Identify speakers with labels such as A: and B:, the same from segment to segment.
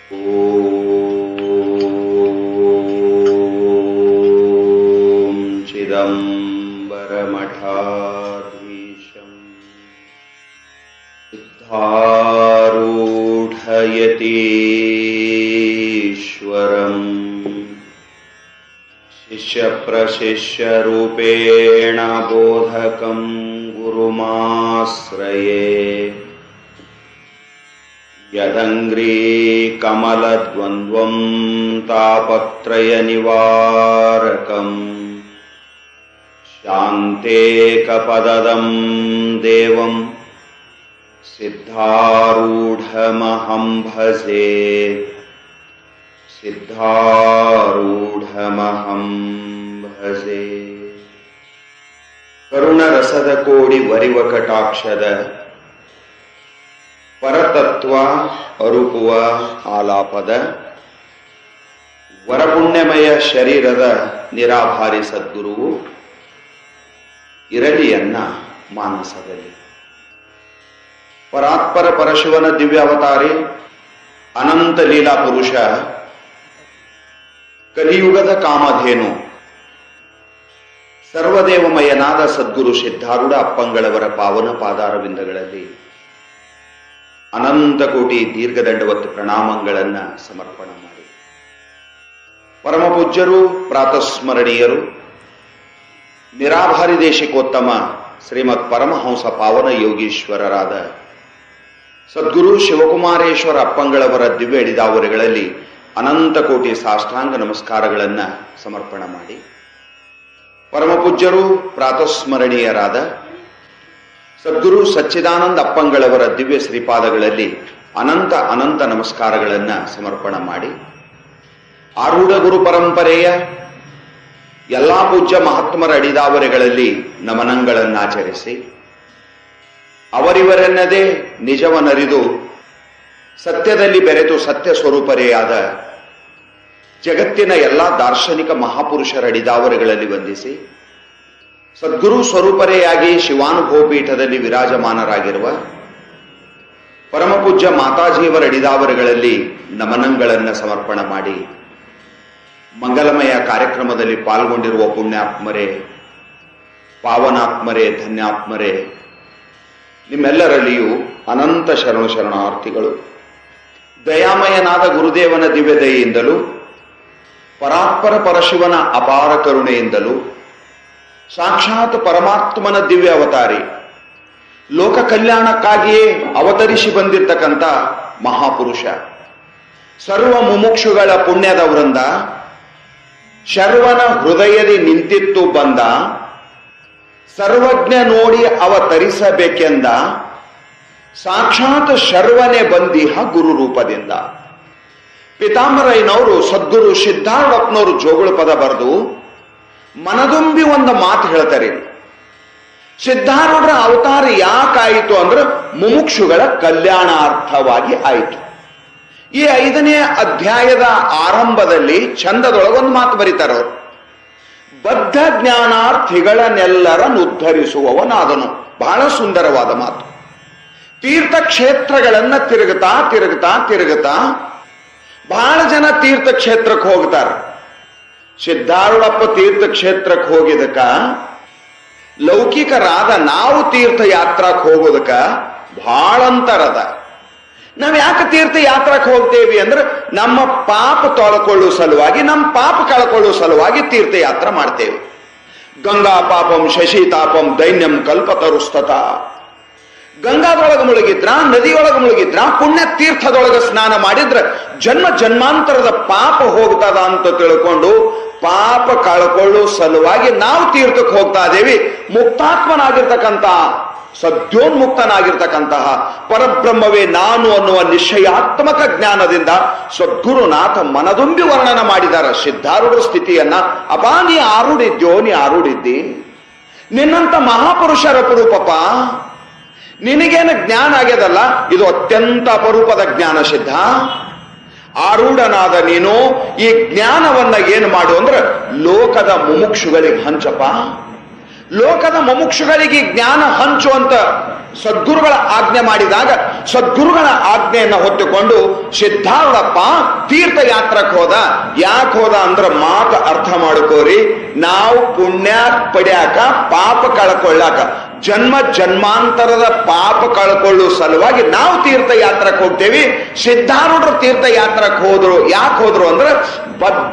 A: ॐ चिदम्बरमठाधीशम् सिद्धारूढयतीश्वरम् शिष्यप्रशिष्यरूपेण बोधकं गुरुमाश्रये यदङ्ग्रीकमलद्वन्द्वं तापत्रयनिवारकम् शान्तेकपददं देवं सिद्धारूढमहं भजे ಸಿದ್ಧಾರೂಢಮಹಂ ಭಜೆ ಕರುಣ ರಸದ ಕೋಡಿ ವರಿವ ಕಟಾಕ್ಷದ ಪರತತ್ವ ಅರುಪುವ ಆಲಾಪದ ವರಪುಣ್ಯಮಯ ಶರೀರದ ನಿರಾಭಾರಿ ಸದ್ಗುರುವು ಇರಲಿಯನ್ನ ಮಾನಸದಲ್ಲಿ ಪರಾತ್ಪರ ಪರಶಿವನ ದಿವ್ಯಾವತಾರಿ ಅನಂತ ಲೀಲಾ ಪುರುಷ ಕಲಿಯುಗದ ಕಾಮಧೇನು ಸರ್ವದೇವಮಯನಾದ ಸದ್ಗುರು ಸಿದ್ಧಾರೂಢ ಅಪ್ಪಂಗಳವರ ಪಾವನ ಪಾದಾರವಿಂದಗಳಲ್ಲಿ ಅನಂತ ಕೋಟಿ ದೀರ್ಘದಂಡವತ್ತು ಪ್ರಣಾಮಗಳನ್ನ ಸಮರ್ಪಣೆ ಮಾಡಿ ಪರಮ ಪೂಜ್ಯರು ಪ್ರಾತಸ್ಮರಣೀಯರು ನಿರಾಭಾರಿ ದೇಶಿಕೋತ್ತಮ ಶ್ರೀಮತ್ ಪರಮಹಂಸ ಪಾವನ ಯೋಗೀಶ್ವರರಾದ ಸದ್ಗುರು ಶಿವಕುಮಾರೇಶ್ವರ ಅಪ್ಪಂಗಳವರ ದಿವ್ಯ ಹಿಡಿದಾವರೆಗಳಲ್ಲಿ ಅನಂತ ಕೋಟಿ ಸಾಷ್ಟಾಂಗ ನಮಸ್ಕಾರಗಳನ್ನ ಸಮರ್ಪಣೆ ಮಾಡಿ ಪರಮ ಪೂಜ್ಯರು ಪ್ರಾತಸ್ಮರಣೀಯರಾದ ಸದ್ಗುರು ಸಚ್ಚಿದಾನಂದ ಅಪ್ಪಂಗಳವರ ದಿವ್ಯ ಶ್ರೀಪಾದಗಳಲ್ಲಿ ಅನಂತ ಅನಂತ ನಮಸ್ಕಾರಗಳನ್ನ ಸಮರ್ಪಣೆ ಮಾಡಿ ಆರೂಢ ಗುರು ಪರಂಪರೆಯ ಎಲ್ಲಾ ಪೂಜ್ಯ ಮಹಾತ್ಮರ ಅಡಿದಾವರೆಗಳಲ್ಲಿ ನಮನಗಳನ್ನಾಚರಿಸಿ ಅವರಿವರೆನ್ನದೇ ನಿಜವನರಿದು ಸತ್ಯದಲ್ಲಿ ಬೆರೆತು ಸತ್ಯ ಸ್ವರೂಪರೆಯಾದ ಜಗತ್ತಿನ ಎಲ್ಲ ದಾರ್ಶನಿಕ ಮಹಾಪುರುಷರ ಅಡಿದಾವರೆಗಳಲ್ಲಿ ವಂದಿಸಿ ಸದ್ಗುರು ಸ್ವರೂಪರೆಯಾಗಿ ಶಿವಾನುಭವ ಪೀಠದಲ್ಲಿ ವಿರಾಜಮಾನರಾಗಿರುವ ಪರಮಪೂಜ್ಯ ಮಾತಾಜಿಯವರ ಅಡಿದಾವರೆಗಳಲ್ಲಿ ನಮನಗಳನ್ನು ಸಮರ್ಪಣೆ ಮಾಡಿ ಮಂಗಲಮಯ ಕಾರ್ಯಕ್ರಮದಲ್ಲಿ ಪಾಲ್ಗೊಂಡಿರುವ ಪುಣ್ಯಾತ್ಮರೇ ಪಾವನಾತ್ಮರೇ ಧನ್ಯಾತ್ಮರೇ ನಿಮ್ಮೆಲ್ಲರಲ್ಲಿಯೂ ಅನಂತ ಶರಣ ಶರಣಾರ್ಥಿಗಳು ದಯಾಮಯನಾದ ಗುರುದೇವನ ದಿವ್ಯ ದಯೆಯಿಂದಲೂ ಪರಾತ್ಪರ ಪರಶಿವನ ಅಪಾರ ಕರುಣೆಯಿಂದಲೂ ಸಾಕ್ಷಾತ್ ಪರಮಾತ್ಮನ ದಿವ್ಯ ಅವತಾರಿ ಲೋಕ ಕಲ್ಯಾಣಕ್ಕಾಗಿಯೇ ಅವತರಿಸಿ ಬಂದಿರತಕ್ಕಂಥ ಮಹಾಪುರುಷ ಸರ್ವ ಮುಮುಕ್ಷುಗಳ ಪುಣ್ಯದ ವೃಂದ ಶರ್ವನ ಹೃದಯದಿ ನಿಂತಿತ್ತು ಬಂದ ಸರ್ವಜ್ಞ ನೋಡಿ ಅವತರಿಸಬೇಕೆಂದ ಸಾಕ್ಷಾತ್ ಶರ್ವನೆ ಬಂದಿಹ ಗುರು ರೂಪದಿಂದ ಪಿತಾಂಬರಯ್ಯನವರು ಸದ್ಗುರು ಸಿದ್ಧಾರೂಢಪ್ಪನವರು ಜೋಗುಳ ಪದ ಬರೆದು ಮನದುಂಬಿ ಒಂದು ಮಾತು ಹೇಳ್ತಾರೆ ಸಿದ್ಧಾರೂಢರ ಅವತಾರ ಯಾಕಾಯಿತು ಅಂದ್ರೆ ಮುಮುಕ್ಷುಗಳ ಕಲ್ಯಾಣಾರ್ಥವಾಗಿ ಆಯಿತು ಈ ಐದನೇ ಅಧ್ಯಾಯದ ಆರಂಭದಲ್ಲಿ ಚಂದದೊಳಗೊಂದು ಮಾತು ಬರೀತಾರೆ ಅವರು ಬದ್ಧ ಜ್ಞಾನಾರ್ಥಿಗಳನ್ನೆಲ್ಲರನ್ನು ಉದ್ಧರಿಸುವವನಾದನು ಬಹಳ ಸುಂದರವಾದ ಮಾತು ತೀರ್ಥಕ್ಷೇತ್ರಗಳನ್ನ ತಿರುಗುತ್ತಾ ತಿರುಗುತ್ತಾ ತಿರುಗುತ್ತಾ ಬಹಳ ಜನ ತೀರ್ಥಕ್ಷೇತ್ರಕ್ಕೆ ಹೋಗ್ತಾರೆ ಸಿದ್ಧಾರೂಢಪ್ಪ ತೀರ್ಥಕ್ಷೇತ್ರಕ್ಕೆ ಹೋಗಿದಕ್ಕ ಲೌಕಿಕರಾದ ನಾವು ತೀರ್ಥಯಾತ್ರಕ್ಕೆ ಹೋಗೋದಕ್ಕ ಬಹಳ ಅಂತರದ ನಾವ್ ಯಾಕೆ ತೀರ್ಥಯಾತ್ರಕ್ಕೆ ಹೋಗ್ತೇವಿ ಅಂದ್ರೆ ನಮ್ಮ ಪಾಪ ತೊಳ್ಕೊಳ್ಳುವ ಸಲುವಾಗಿ ನಮ್ಮ ಪಾಪ ಕಳ್ಕೊಳ್ಳುವ ಸಲುವಾಗಿ ತೀರ್ಥಯಾತ್ರ ಮಾಡ್ತೇವೆ ಗಂಗಾ ಪಾಪಂ ಶಶಿ ತಾಪಂ ದೈನ್ಯಂ ಕಲ್ಪತರುಸ್ತತ ಗಂಗಾದೊಳಗೆ ಮುಳುಗಿದ್ರ ನದಿಯೊಳಗೆ ಮುಳುಗಿದ್ರ ಪುಣ್ಯ ತೀರ್ಥದೊಳಗೆ ಸ್ನಾನ ಮಾಡಿದ್ರ ಜನ್ಮ ಜನ್ಮಾಂತರದ ಪಾಪ ಹೋಗ್ತದ ಅಂತ ತಿಳ್ಕೊಂಡು ಪಾಪ ಕಳ್ಕೊಳ್ಳೋ ಸಲುವಾಗಿ ನಾವು ತೀರ್ಥಕ್ಕೆ ಹೋಗ್ತಾ ಇದೇವಿ ಮುಕ್ತಾತ್ಮನಾಗಿರ್ತಕ್ಕಂಥ ಸದ್ಯೋನ್ಮುಕ್ತನಾಗಿರ್ತಕ್ಕಂತಹ ಪರಬ್ರಹ್ಮವೇ ನಾನು ಅನ್ನುವ ನಿಶ್ಚಯಾತ್ಮಕ ಜ್ಞಾನದಿಂದ ಸದ್ಗುರುನಾಥ ಮನದುಂಬಿ ವರ್ಣನ ಮಾಡಿದಾರ ಸಿದ್ಧಾರೂಢ ಸ್ಥಿತಿಯನ್ನ ಅಪಾ ನೀ ಆರುಡಿದ್ಯೋ ನೀ ಆರುಡಿದ್ದಿ ನಿನ್ನಂತ ಮಹಾಪುರುಷರ ಅಪರೂಪಪ್ಪ ನಿನಗೇನು ಜ್ಞಾನ ಆಗ್ಯದಲ್ಲ ಇದು ಅತ್ಯಂತ ಅಪರೂಪದ ಜ್ಞಾನ ಸಿದ್ಧ ಆರೂಢನಾದ ನೀನು ಈ ಜ್ಞಾನವನ್ನ ಏನು ಮಾಡು ಅಂದ್ರೆ ಲೋಕದ ಮುಮುಕ್ಷುಗಳಿಗೆ ಹಂಚಪ್ಪ ಲೋಕದ ಮುಮುಕ್ಷುಗಳಿಗೆ ಜ್ಞಾನ ಹಂಚುವಂತ ಸದ್ಗುರುಗಳ ಆಜ್ಞೆ ಮಾಡಿದಾಗ ಸದ್ಗುರುಗಳ ಆಜ್ಞೆಯನ್ನ ಹೊತ್ತುಕೊಂಡು ಸಿದ್ಧಾರೂಢಪ್ಪ ತೀರ್ಥಯಾತ್ರಕ್ಕೆ ಹೋದ ಯಾಕೆ ಹೋದ ಅಂದ್ರ ಮಾತು ಅರ್ಥ ಮಾಡ್ಕೋರಿ ನಾವು ಪುಣ್ಯ ಪಡ್ಯಾಕ ಪಾಪ ಕಳ್ಕೊಳ್ಳಾಕ ಜನ್ಮ ಜನ್ಮಾಂತರದ ಪಾಪ ಕಳ್ಕೊಳ್ಳೋ ಸಲುವಾಗಿ ನಾವು ತೀರ್ಥಯಾತ್ರಕ್ಕೆ ಹೋಗ್ತೇವಿ ಸಿದ್ಧಾರೂಢರು ತೀರ್ಥಯಾತ್ರಕ್ಕೆ ಹೋದ್ರು ಯಾಕೆ ಹೋದ್ರು ಅಂದ್ರೆ ಬದ್ಧ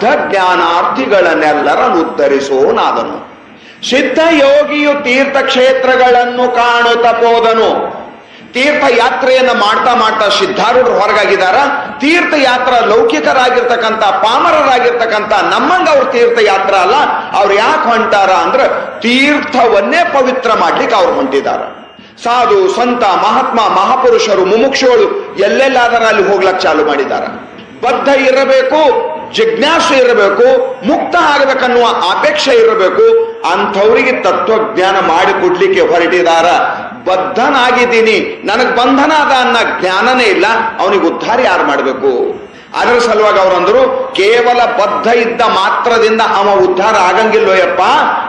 A: ಜ್ಞಾನಾರ್ಥಿಗಳನ್ನೆಲ್ಲರನ್ನು ಉದ್ಧರಿಸೋನಾದನು ಸಿದ್ಧ ಯೋಗಿಯು ತೀರ್ಥಕ್ಷೇತ್ರಗಳನ್ನು ಕಾಣುತ್ತ ಹೋದನು ತೀರ್ಥಯಾತ್ರೆಯನ್ನ ಮಾಡ್ತಾ ಮಾಡ್ತಾ ಸಿದ್ಧಾರೂಢರು ಹೊರಗಾಗಿದಾರ ತೀರ್ಥಯಾತ್ರ ಲೌಕಿಕರಾಗಿರ್ತಕ್ಕಂಥ ಪಾಮರರಾಗಿರ್ತಕ್ಕಂಥ ನಮ್ಮಂಗ ಅವ್ರ ತೀರ್ಥಯಾತ್ರ ಅಲ್ಲ ಅವ್ರು ಯಾಕೆ ಹೊಂಟಾರ ಅಂದ್ರ ತೀರ್ಥವನ್ನೇ ಪವಿತ್ರ ಮಾಡ್ಲಿಕ್ಕೆ ಅವ್ರು ಹೊಂಟಿದಾರ ಸಾಧು ಸಂತ ಮಹಾತ್ಮ ಮಹಾಪುರುಷರು ಮುಮುಕ್ಷುಗಳು ಎಲ್ಲೆಲ್ಲಾದರ ಅಲ್ಲಿ ಹೋಗ್ಲಕ್ ಚಾಲು ಮಾಡಿದಾರ ಬದ್ಧ ಇರಬೇಕು ಜಿಜ್ಞಾಸು ಇರಬೇಕು ಮುಕ್ತ ಆಗಬೇಕನ್ನುವ ಅಪೇಕ್ಷೆ ಇರಬೇಕು ಅಂಥವರಿಗೆ ತತ್ವಜ್ಞಾನ ಮಾಡಿಕೊಡ್ಲಿಕ್ಕೆ ಹೊರಟಿದಾರ ಬದ್ಧನಾಗಿದ್ದೀನಿ ನನಗ್ ಬಂಧನ ಅದ ಅನ್ನ ಜ್ಞಾನನೇ ಇಲ್ಲ ಅವನಿಗೆ ಉದ್ಧಾರ ಯಾರು ಮಾಡಬೇಕು ಅದರ ಸಲುವಾಗಿ ಅವರಂದ್ರು ಕೇವಲ ಬದ್ಧ ಇದ್ದ ಮಾತ್ರದಿಂದ ಅವ ಉದ್ಧಾರ ಆಗಂಗಿಲ್ವಯ್ಯಪ್ಪ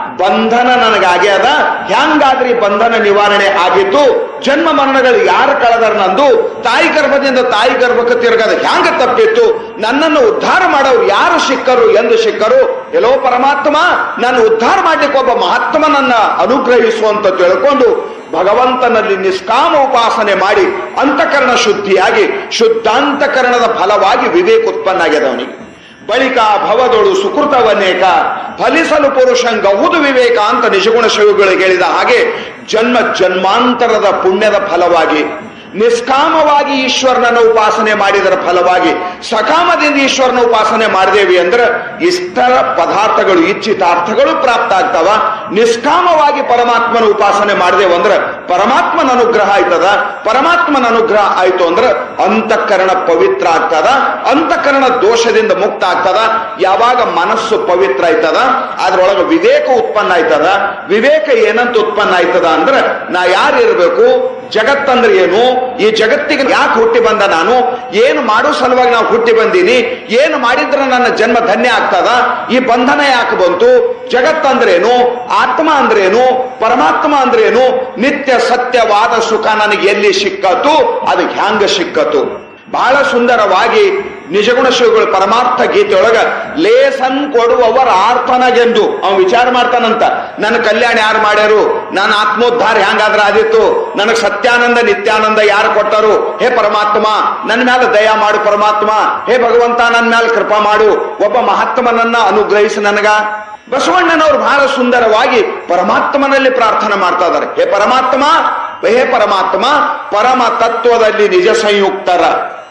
A: ಬಂಧನ ನನಗಾಗೆ ಅದ ಹೆಂಗಾದ್ರಿ ಬಂಧನ ನಿವಾರಣೆ ಆಗಿತ್ತು ಜನ್ಮ ಮರಣಗಳು ಯಾರು ಕಳೆದಾರ ನಂದು ತಾಯಿ ಗರ್ಭದಿಂದ ತಾಯಿ ಗರ್ಭಕ್ಕೆ ತಿರುಗದ ಹ್ಯಾಂಗ ತಪ್ಪಿತ್ತು ನನ್ನನ್ನು ಉದ್ಧಾರ ಮಾಡೋರು ಯಾರು ಸಿಕ್ಕರು ಎಂದು ಸಿಕ್ಕರು ಎಲ್ಲೋ ಪರಮಾತ್ಮ ನಾನು ಉದ್ಧಾರ ಮಾಡ್ಲಿಕ್ಕೆ ಒಬ್ಬ ಮಹಾತ್ಮನನ್ನ ಅನುಗ್ರಹಿಸು ಅಂತ ತಿಳ್ಕೊಂಡು ಭಗವಂತನಲ್ಲಿ ನಿಷ್ಕಾಮ ಉಪಾಸನೆ ಮಾಡಿ ಅಂತಃಕರಣ ಶುದ್ಧಿಯಾಗಿ ಶುದ್ಧಾಂತಕರಣದ ಫಲವಾಗಿ ವಿವೇಕ ಉತ್ಪನ್ನ ಆಗ್ಯದ ಅವನಿಗೆ ಬಳಿಕ ಭವದೊಳು ಸುಕೃತವನೇಕ ಫಲಿಸಲು ಪುರುಷಂಗವುದು ವಿವೇಕ ಅಂತ ನಿಜಗುಣ ಶಿವಗಳಿಗೆ ಹೇಳಿದ ಹಾಗೆ ಜನ್ಮ ಜನ್ಮಾಂತರದ ಪುಣ್ಯದ ಫಲವಾಗಿ ನಿಷ್ಕಾಮವಾಗಿ ಈಶ್ವರನನ್ನು ಉಪಾಸನೆ ಮಾಡಿದರ ಫಲವಾಗಿ ಸಕಾಮದಿಂದ ಈಶ್ವರನ ಉಪಾಸನೆ ಮಾಡಿದೇವಿ ಅಂದ್ರೆ ಇಷ್ಟರ ಪದಾರ್ಥಗಳು ಇಚ್ಛಿತಾರ್ಥಗಳು ಪ್ರಾಪ್ತ ಆಗ್ತಾವ ನಿಷ್ಕಾಮವಾಗಿ ಪರಮಾತ್ಮನ ಉಪಾಸನೆ ಮಾಡಿದೇವು ಅಂದ್ರೆ ಪರಮಾತ್ಮನ ಅನುಗ್ರಹ ಆಯ್ತದ ಪರಮಾತ್ಮನ ಅನುಗ್ರಹ ಆಯ್ತು ಅಂದ್ರೆ ಅಂತಃಕರಣ ಪವಿತ್ರ ಆಗ್ತದ ಅಂತಃಕರಣ ದೋಷದಿಂದ ಮುಕ್ತ ಆಗ್ತದ ಯಾವಾಗ ಮನಸ್ಸು ಪವಿತ್ರ ಆಯ್ತದ ಅದ್ರೊಳಗೆ ವಿವೇಕ ಉತ್ಪನ್ನ ಆಯ್ತದ ವಿವೇಕ ಏನಂತ ಉತ್ಪನ್ನ ಆಯ್ತದ ಅಂದ್ರೆ ನಾ ಯಾರು ಇರಬೇಕು ಜಗತ್ತಂದ್ರೆ ಏನು ಈ ಜಗತ್ತಿಗೆ ಯಾಕೆ ಹುಟ್ಟಿ ಬಂದ ನಾನು ಏನು ಮಾಡೋ ಸಲುವಾಗಿ ನಾವು ಹುಟ್ಟಿ ಬಂದೀನಿ ಏನು ಮಾಡಿದ್ರೆ ನನ್ನ ಜನ್ಮ ಧನ್ಯ ಆಗ್ತದ ಈ ಬಂಧನ ಯಾಕೆ ಬಂತು ಜಗತ್ತಂದ್ರೇನು ಆತ್ಮ ಅಂದ್ರೇನು ಪರಮಾತ್ಮ ಅಂದ್ರೇನು ನಿತ್ಯ ಸತ್ಯವಾದ ಸುಖ ನನಗೆ ಎಲ್ಲಿ ಸಿಕ್ಕತು ಅದು ಹ್ಯಾಂಗ ಸಿಕ್ಕತು ಬಹಳ ಸುಂದರವಾಗಿ ನಿಜಗುಣ ಶಿವಗಳು ಪರಮಾರ್ಥ ಗೀತೆಯೊಳಗ ಲೇಸನ್ ಕೊಡುವವರ ಆರ್ತನಗೆಂದು ಅವನು ವಿಚಾರ ಮಾಡ್ತಾನಂತ ನನ್ನ ಕಲ್ಯಾಣ ಯಾರು ಮಾಡ್ಯಾರು ನಾನು ಆತ್ಮೋದ್ಧಾರ ಹ್ಯಾಂಗಾದ್ರ ಆದಿತ್ತು ನನಗೆ ಸತ್ಯಾನಂದ ನಿತ್ಯಾನಂದ ಯಾರು ಕೊಟ್ಟರು ಹೇ ಪರಮಾತ್ಮ ನನ್ನ ಮೇಲೆ ದಯ ಮಾಡು ಪರಮಾತ್ಮ ಹೇ ಭಗವಂತ ನನ್ನ ಮೇಲೆ ಕೃಪಾ ಮಾಡು ಒಬ್ಬ ಮಹಾತ್ಮನನ್ನ ಅನುಗ್ರಹಿಸಿ ನನಗ ಬಸವಣ್ಣನವರು ಬಹಳ ಸುಂದರವಾಗಿ ಪರಮಾತ್ಮನಲ್ಲಿ ಪ್ರಾರ್ಥನೆ ಮಾಡ್ತಾ ಇದ್ದಾರೆ ಹೇ ಪರಮಾತ್ಮ ಹೇ ಪರಮಾತ್ಮ ಪರಮ ತತ್ವದಲ್ಲಿ ನಿಜ ಸಂಯುಕ್ತರ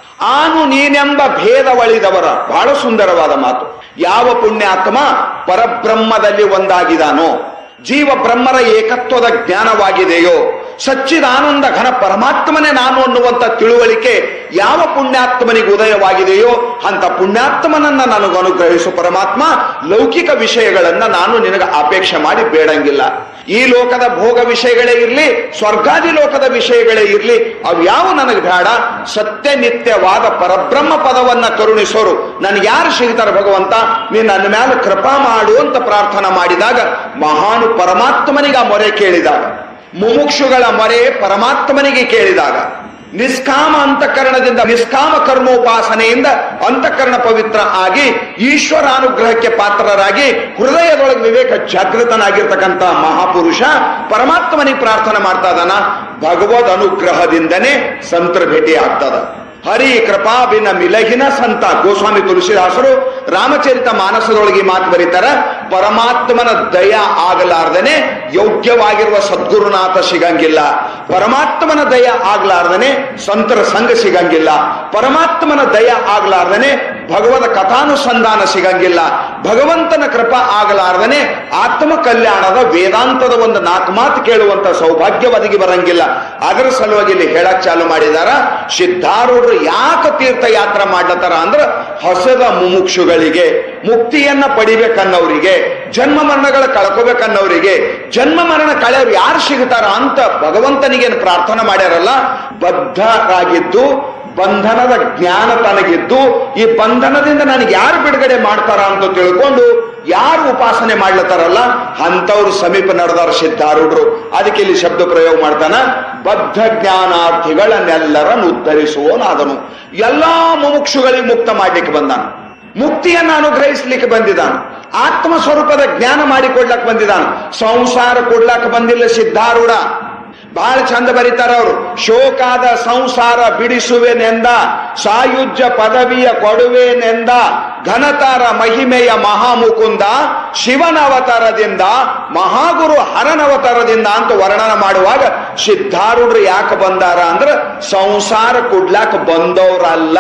A: ಆನು ನೀನೆಂಬ ಭೇದವಳಿದವರ ಬಹಳ ಸುಂದರವಾದ ಮಾತು ಯಾವ ಪುಣ್ಯಾತ್ಮ ಪರಬ್ರಹ್ಮದಲ್ಲಿ ಒಂದಾಗಿದಾನೋ ಜೀವ ಬ್ರಹ್ಮರ ಏಕತ್ವದ ಜ್ಞಾನವಾಗಿದೆಯೋ ಸಚ್ಚಿದಾನಂದ ಘನ ಪರಮಾತ್ಮನೇ ನಾನು ಅನ್ನುವಂತ ತಿಳುವಳಿಕೆ ಯಾವ ಪುಣ್ಯಾತ್ಮನಿಗೆ ಉದಯವಾಗಿದೆಯೋ ಅಂತ ಪುಣ್ಯಾತ್ಮನನ್ನ ನನಗೆ ಅನುಗ್ರಹಿಸು ಪರಮಾತ್ಮ ಲೌಕಿಕ ವಿಷಯಗಳನ್ನ ನಾನು ನಿನಗೆ ಅಪೇಕ್ಷೆ ಮಾಡಿ ಬೇಡಂಗಿಲ್ಲ ಈ ಲೋಕದ ಭೋಗ ವಿಷಯಗಳೇ ಇರ್ಲಿ ಸ್ವರ್ಗಾದಿ ಲೋಕದ ವಿಷಯಗಳೇ ಇರ್ಲಿ ಅವು ಯಾವ ನನಗೆ ಬೇಡ ಸತ್ಯ ನಿತ್ಯವಾದ ಪರಬ್ರಹ್ಮ ಪದವನ್ನ ಕರುಣಿಸೋರು ನನ್ಗೆ ಯಾರು ಸಿಗ್ತಾರೆ ಭಗವಂತ ನೀನು ನನ್ನ ಮೇಲೆ ಕೃಪಾ ಮಾಡು ಅಂತ ಪ್ರಾರ್ಥನಾ ಮಾಡಿದಾಗ ಮಹಾನು ಪರಮಾತ್ಮನಿಗೆ ಆ ಮೊರೆ ಕೇಳಿದಾಗ ಮುಮುಕ್ಷುಗಳ ಮೊರೆ ಪರಮಾತ್ಮನಿಗೆ ಕೇಳಿದಾಗ ನಿಷ್ಕಾಮ ಅಂತಃಕರಣದಿಂದ ನಿಷ್ಕಾಮ ಕರ್ಮೋಪಾಸನೆಯಿಂದ ಅಂತಃಕರಣ ಪವಿತ್ರ ಆಗಿ ಈಶ್ವರ ಅನುಗ್ರಹಕ್ಕೆ ಪಾತ್ರರಾಗಿ ಹೃದಯದೊಳಗೆ ವಿವೇಕ ಜಾಗೃತನಾಗಿರ್ತಕ್ಕಂಥ ಮಹಾಪುರುಷ ಪರಮಾತ್ಮನಿಗೆ ಪ್ರಾರ್ಥನೆ ಮಾಡ್ತಾ ಇದ್ದಾನ ಭಗವದ್ ಅನುಗ್ರಹದಿಂದನೇ ಸಂತರ ಭೇಟಿ ಆಗ್ತದ ಹರಿ ಕೃಪಾಭಿನ ಮಿಲಹಿನ ಸಂತ ಗೋಸ್ವಾಮಿ ತುಳಸಿದಾಸರು ರಾಮಚರಿತ ಮಾನಸದೊಳಗೆ ಈ ಮಾತು ಬರೀತಾರ ಪರಮಾತ್ಮನ ದಯ ಆಗಲಾರ್ದನೆ ಯೋಗ್ಯವಾಗಿರುವ ಸದ್ಗುರುನಾಥ ಸಿಗಂಗಿಲ್ಲ ಪರಮಾತ್ಮನ ದಯ ಆಗ್ಲಾರ್ದನೆ ಸಂತರ ಸಂಘ ಸಿಗಂಗಿಲ್ಲ ಪರಮಾತ್ಮನ ದಯ ಆಗ್ಲಾರ್ದನೆ ಭಗವದ ಕಥಾನುಸಂಧಾನ ಸಿಗಂಗಿಲ್ಲ ಭಗವಂತನ ಕೃಪಾ ಆಗಲಾರ್ದನೆ ಆತ್ಮ ಕಲ್ಯಾಣದ ವೇದಾಂತದ ಒಂದು ನಾಲ್ಕು ಮಾತು ಕೇಳುವಂತ ಸೌಭಾಗ್ಯ ಒದಗಿ ಬರಂಗಿಲ್ಲ ಅದರ ಸಲುವಾಗಿ ಇಲ್ಲಿ ಹೇಳಕ್ ಚಾಲು ಮಾಡಿದಾರ ಸಿದ್ಧಾರೂಢರು ಯಾಕೆ ತೀರ್ಥಯಾತ್ರೆ ಮಾಡ್ಲತ್ತಾರ ಅಂದ್ರ ಹೊಸದ ಮುಮುಕ್ಷುಗಳಿಗೆ ಮುಕ್ತಿಯನ್ನ ಪಡಿಬೇಕನ್ನೋರಿಗೆ ಜನ್ಮ ಮರಣಗಳ ಕಳ್ಕೋಬೇಕನ್ನೋರಿಗೆ ಜನ್ಮ ಮರಣ ಕಳೆಯವ್ರು ಯಾರು ಸಿಗ್ತಾರ ಅಂತ ಭಗವಂತನಿಗೇನು ಪ್ರಾರ್ಥನೆ ಮಾಡ್ಯಾರಲ್ಲ ಬದ್ಧರಾಗಿದ್ದು ಬಂಧನದ ಜ್ಞಾನ ತನಗಿದ್ದು ಈ ಬಂಧನದಿಂದ ನನಗೆ ಯಾರು ಬಿಡುಗಡೆ ಮಾಡ್ತಾರ ಅಂತ ತಿಳ್ಕೊಂಡು ಯಾರು ಉಪಾಸನೆ ಮಾಡ್ಲತ್ತಾರಲ್ಲ ಅಂತವ್ರು ಸಮೀಪ ನಡೆದಾರ ಸಿದ್ಧಾರೂಢರು ಅದಕ್ಕೆ ಇಲ್ಲಿ ಶಬ್ದ ಪ್ರಯೋಗ ಮಾಡ್ತಾನ ಬದ್ಧ ಜ್ಞಾನಾರ್ಥಿಗಳನ್ನೆಲ್ಲರನ್ನು ಉದ್ಧರಿಸುವನಾದನು ಎಲ್ಲಾ ಮುಮುಕ್ಷುಗಳಿಗೆ ಮುಕ್ತ ಮಾಡ್ಲಿಕ್ಕೆ ಬಂದಾನ ಮುಕ್ತಿಯನ್ನು ಅನುಗ್ರಹಿಸ್ಲಿಕ್ಕೆ ಬಂದಿದ್ದಾನ ಆತ್ಮ ಸ್ವರೂಪದ ಜ್ಞಾನ ಮಾಡಿಕೊಡ್ಲಕ್ ಬಂದಿದ್ದಾನ ಸಂಸಾರ ಕೊಡ್ಲಕ್ ಬಂದಿಲ್ಲ ಸಿದ್ಧಾರೂಢ ಬಹಳ ಚಂದ ಬರೀತಾರ ಅವರು ಶೋಕಾದ ಸಂಸಾರ ಬಿಡಿಸುವೆನೆಂದ ಸಾಯುಜ್ಯ ಪದವಿಯ ಕೊಡುವೆನೆಂದ ಘನತಾರ ಮಹಿಮೆಯ ಮಹಾಮುಕುಂದ ಶಿವನ ಅವತಾರದಿಂದ ಮಹಾಗುರು ಹರನ ಅವತಾರದಿಂದ ಅಂತ ವರ್ಣನ ಮಾಡುವಾಗ ಸಿದ್ಧಾರೂಢರು ಯಾಕೆ ಬಂದಾರ ಅಂದ್ರ ಸಂಸಾರ ಕೊಡ್ಲಾಕ ಬಂದವ್ರಲ್ಲ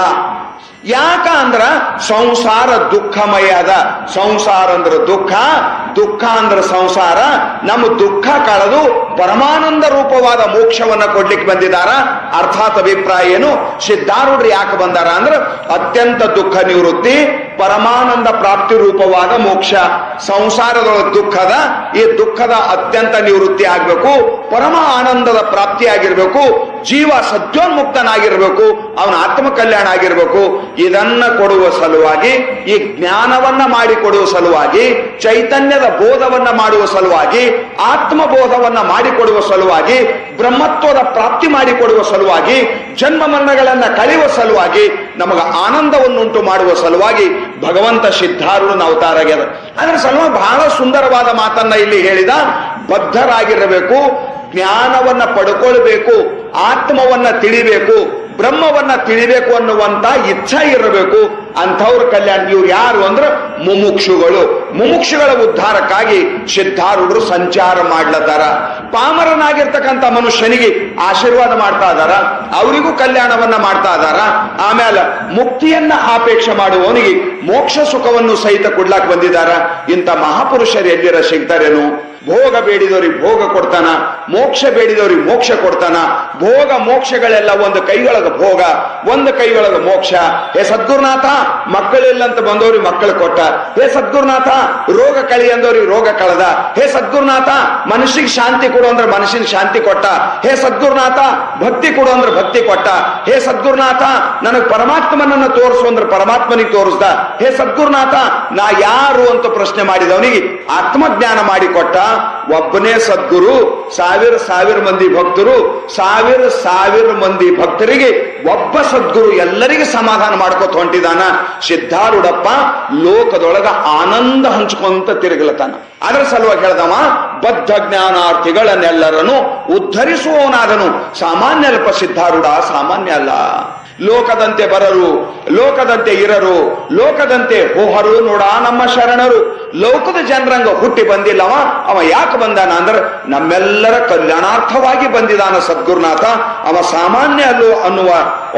A: ಯಾಕ ಅಂದ್ರ ಸಂಸಾರ ದುಃಖಮಯ ಅದ ಸಂಸಾರ ಅಂದ್ರ ದುಃಖ ದುಃಖ ಅಂದ್ರ ಸಂಸಾರ ನಮ್ಮ ದುಃಖ ಕಳೆದು ಪರಮಾನಂದ ರೂಪವಾದ ಮೋಕ್ಷವನ್ನ ಕೊಡ್ಲಿಕ್ಕೆ ಬಂದಿದಾರ ಅರ್ಥಾತ್ ಅಭಿಪ್ರಾಯ ಏನು ಸಿದ್ಧಾರೂಢರು ಯಾಕೆ ಬಂದಾರ ಅಂದ್ರ ಅತ್ಯಂತ ದುಃಖ ನಿವೃತ್ತಿ ಪರಮಾನಂದ ಪ್ರಾಪ್ತಿ ರೂಪವಾದ ಮೋಕ್ಷ ಸಂಸಾರದೊಳಗೆ ದುಃಖದ ಈ ದುಃಖದ ಅತ್ಯಂತ ನಿವೃತ್ತಿ ಆಗ್ಬೇಕು ಪರಮ ಆನಂದದ ಪ್ರಾಪ್ತಿ ಆಗಿರ್ಬೇಕು ಜೀವ ಸದ್ಯೋನ್ಮುಕ್ತನಾಗಿರ್ಬೇಕು ಅವನ ಆತ್ಮ ಕಲ್ಯಾಣ ಆಗಿರ್ಬೇಕು ಇದನ್ನ ಕೊಡುವ ಸಲುವಾಗಿ ಈ ಜ್ಞಾನವನ್ನ ಮಾಡಿಕೊಡುವ ಸಲುವಾಗಿ ಚೈತನ್ಯದ ಬೋಧವನ್ನ ಮಾಡುವ ಸಲುವಾಗಿ ಆತ್ಮಬೋಧವನ್ನ ಮಾಡಿಕೊಡುವ ಸಲುವಾಗಿ ಬ್ರಹ್ಮತ್ವದ ಪ್ರಾಪ್ತಿ ಮಾಡಿಕೊಡುವ ಸಲುವಾಗಿ ಜನ್ಮ ಮರಣಗಳನ್ನ ಕಳೆಯುವ ಸಲುವಾಗಿ ನಮಗ ಆನಂದವನ್ನುಂಟು ಮಾಡುವ ಸಲುವಾಗಿ ಭಗವಂತ ಸಿದ್ಧಾರೂಢನ ಅವತಾರ ಆಗ್ಯದ ಅದರ ಸಲುವಾಗಿ ಬಹಳ ಸುಂದರವಾದ ಮಾತನ್ನ ಇಲ್ಲಿ ಹೇಳಿದ ಬದ್ಧರಾಗಿರಬೇಕು ಜ್ಞಾನವನ್ನ ಪಡ್ಕೊಳ್ಬೇಕು ಆತ್ಮವನ್ನ ತಿಳಿಬೇಕು ಬ್ರಹ್ಮವನ್ನ ತಿಳಿಬೇಕು ಅನ್ನುವಂತ ಇಚ್ಛೆ ಇರಬೇಕು ಅಂಥವ್ರ ಕಲ್ಯಾಣ ಇವ್ರು ಯಾರು ಅಂದ್ರೆ ಮುಮುಕ್ಷುಗಳು ಮುಮುಕ್ಷುಗಳ ಉದ್ಧಾರಕ್ಕಾಗಿ ಸಿದ್ಧಾರೂಢರು ಸಂಚಾರ ಮಾಡ್ಲತ್ತಾರ ಪಾಮರನಾಗಿರ್ತಕ್ಕಂಥ ಮನುಷ್ಯನಿಗೆ ಆಶೀರ್ವಾದ ಮಾಡ್ತಾ ಇದಾರ ಅವರಿಗೂ ಕಲ್ಯಾಣವನ್ನ ಮಾಡ್ತಾ ಇದಾರ ಆಮೇಲೆ ಮುಕ್ತಿಯನ್ನ ಅಪೇಕ್ಷೆ ಮಾಡುವವನಿಗೆ ಮೋಕ್ಷ ಸುಖವನ್ನು ಸಹಿತ ಕೊಡ್ಲಾಕ್ ಬಂದಿದಾರ ಇಂಥ ಮಹಾಪುರುಷರು ಎಲ್ಲಿರ ಸಿಗ್ತಾರೇನು ಭೋಗ ಬೇಡಿದವ್ರಿಗೆ ಭೋಗ ಕೊಡ್ತಾನ ಮೋಕ್ಷ ಬೇಡಿದವ್ರಿಗೆ ಮೋಕ್ಷ ಕೊಡ್ತಾನ ಭೋಗ ಮೋಕ್ಷಗಳೆಲ್ಲ ಒಂದು ಕೈಯೊಳಗ ಭೋಗ ಒಂದು ಕೈಯೊಳಗ ಮೋಕ್ಷ ಹೇ ಸದ್ಗುರುನಾಥ ಮಕ್ಕಳಿಲ್ಲ ಅಂತ ಬಂದವ್ರಿಗೆ ಮಕ್ಕಳು ಕೊಟ್ಟ ಹೇ ಸದ್ಗುರುನಾಥ ರೋಗ ಕಳಿ ಅಂದವ್ರಿಗೆ ರೋಗ ಕಳೆದ ಹೇ ಸದ್ಗುರುನಾಥ ಮನುಷ್ಯಗೆ ಶಾಂತಿ ಕೊಡು ಅಂದ್ರೆ ಮನುಷ್ಯನ ಶಾಂತಿ ಕೊಟ್ಟ ಹೇ ಸದ್ಗುರುನಾಥ ಭಕ್ತಿ ಕೊಡು ಅಂದ್ರೆ ಭಕ್ತಿ ಕೊಟ್ಟ ಹೇ ಸದ್ಗುರುನಾಥ ನನಗ್ ಪರಮಾತ್ಮನನ್ನ ತೋರಿಸು ಅಂದ್ರೆ ಪರಮಾತ್ಮನಿಗೆ ತೋರಿಸ್ದ ಹೇ ಸದ್ಗುರುನಾಥ ನಾ ಯಾರು ಅಂತ ಪ್ರಶ್ನೆ ಮಾಡಿದವನಿಗೆ ಆತ್ಮಜ್ಞಾನ ಮಾಡಿಕೊಟ್ಟ ಒಬ್ಬನೇ ಸದ್ಗುರು ಸಾವಿರ ಸಾವಿರ ಮಂದಿ ಭಕ್ತರು ಸಾವಿರ ಸಾವಿರ ಮಂದಿ ಭಕ್ತರಿಗೆ ಒಬ್ಬ ಸದ್ಗುರು ಎಲ್ಲರಿಗೆ ಸಮಾಧಾನ ಮಾಡ್ಕೊತ ಹೊಂಟಿದಾನ ಸಿದ್ಧಾರೂಢಪ್ಪ ಲೋಕದೊಳಗ ಆನಂದ ಹಂಚ್ಕೊಂತ ತಿರುಗಲತಾನ ಅದರ ಸಲುವಾಗಿ ಹೇಳ್ದವ ಬದ್ಧ ಜ್ಞಾನಾರ್ಥಿಗಳನ್ನೆಲ್ಲರನ್ನು ಉದ್ಧರಿಸುವವನಾದನು ಸಾಮಾನ್ಯ ಅಲ್ಪ ಸಿದ್ಧಾರೂಢ ಸಾಮಾನ್ಯ ಅಲ್ಲ ಲೋಕದಂತೆ ಬರರು ಲೋಕದಂತೆ ಇರರು ಲೋಕದಂತೆ ಹೋಹರು ನೋಡ ನಮ್ಮ ಶರಣರು ಲೋಕದ ಜನರಂಗ ಹುಟ್ಟಿ ಬಂದಿಲ್ಲವ ಅವ ಯಾಕೆ ಬಂದಾನ ಅಂದ್ರೆ ನಮ್ಮೆಲ್ಲರ ಕಲ್ಯಾಣಾರ್ಥವಾಗಿ ಬಂದಿದಾನ ಸದ್ಗುರುನಾಥ ಅವ ಸಾಮಾನ್ಯ ಅಲ್ಲೋ ಅನ್ನುವ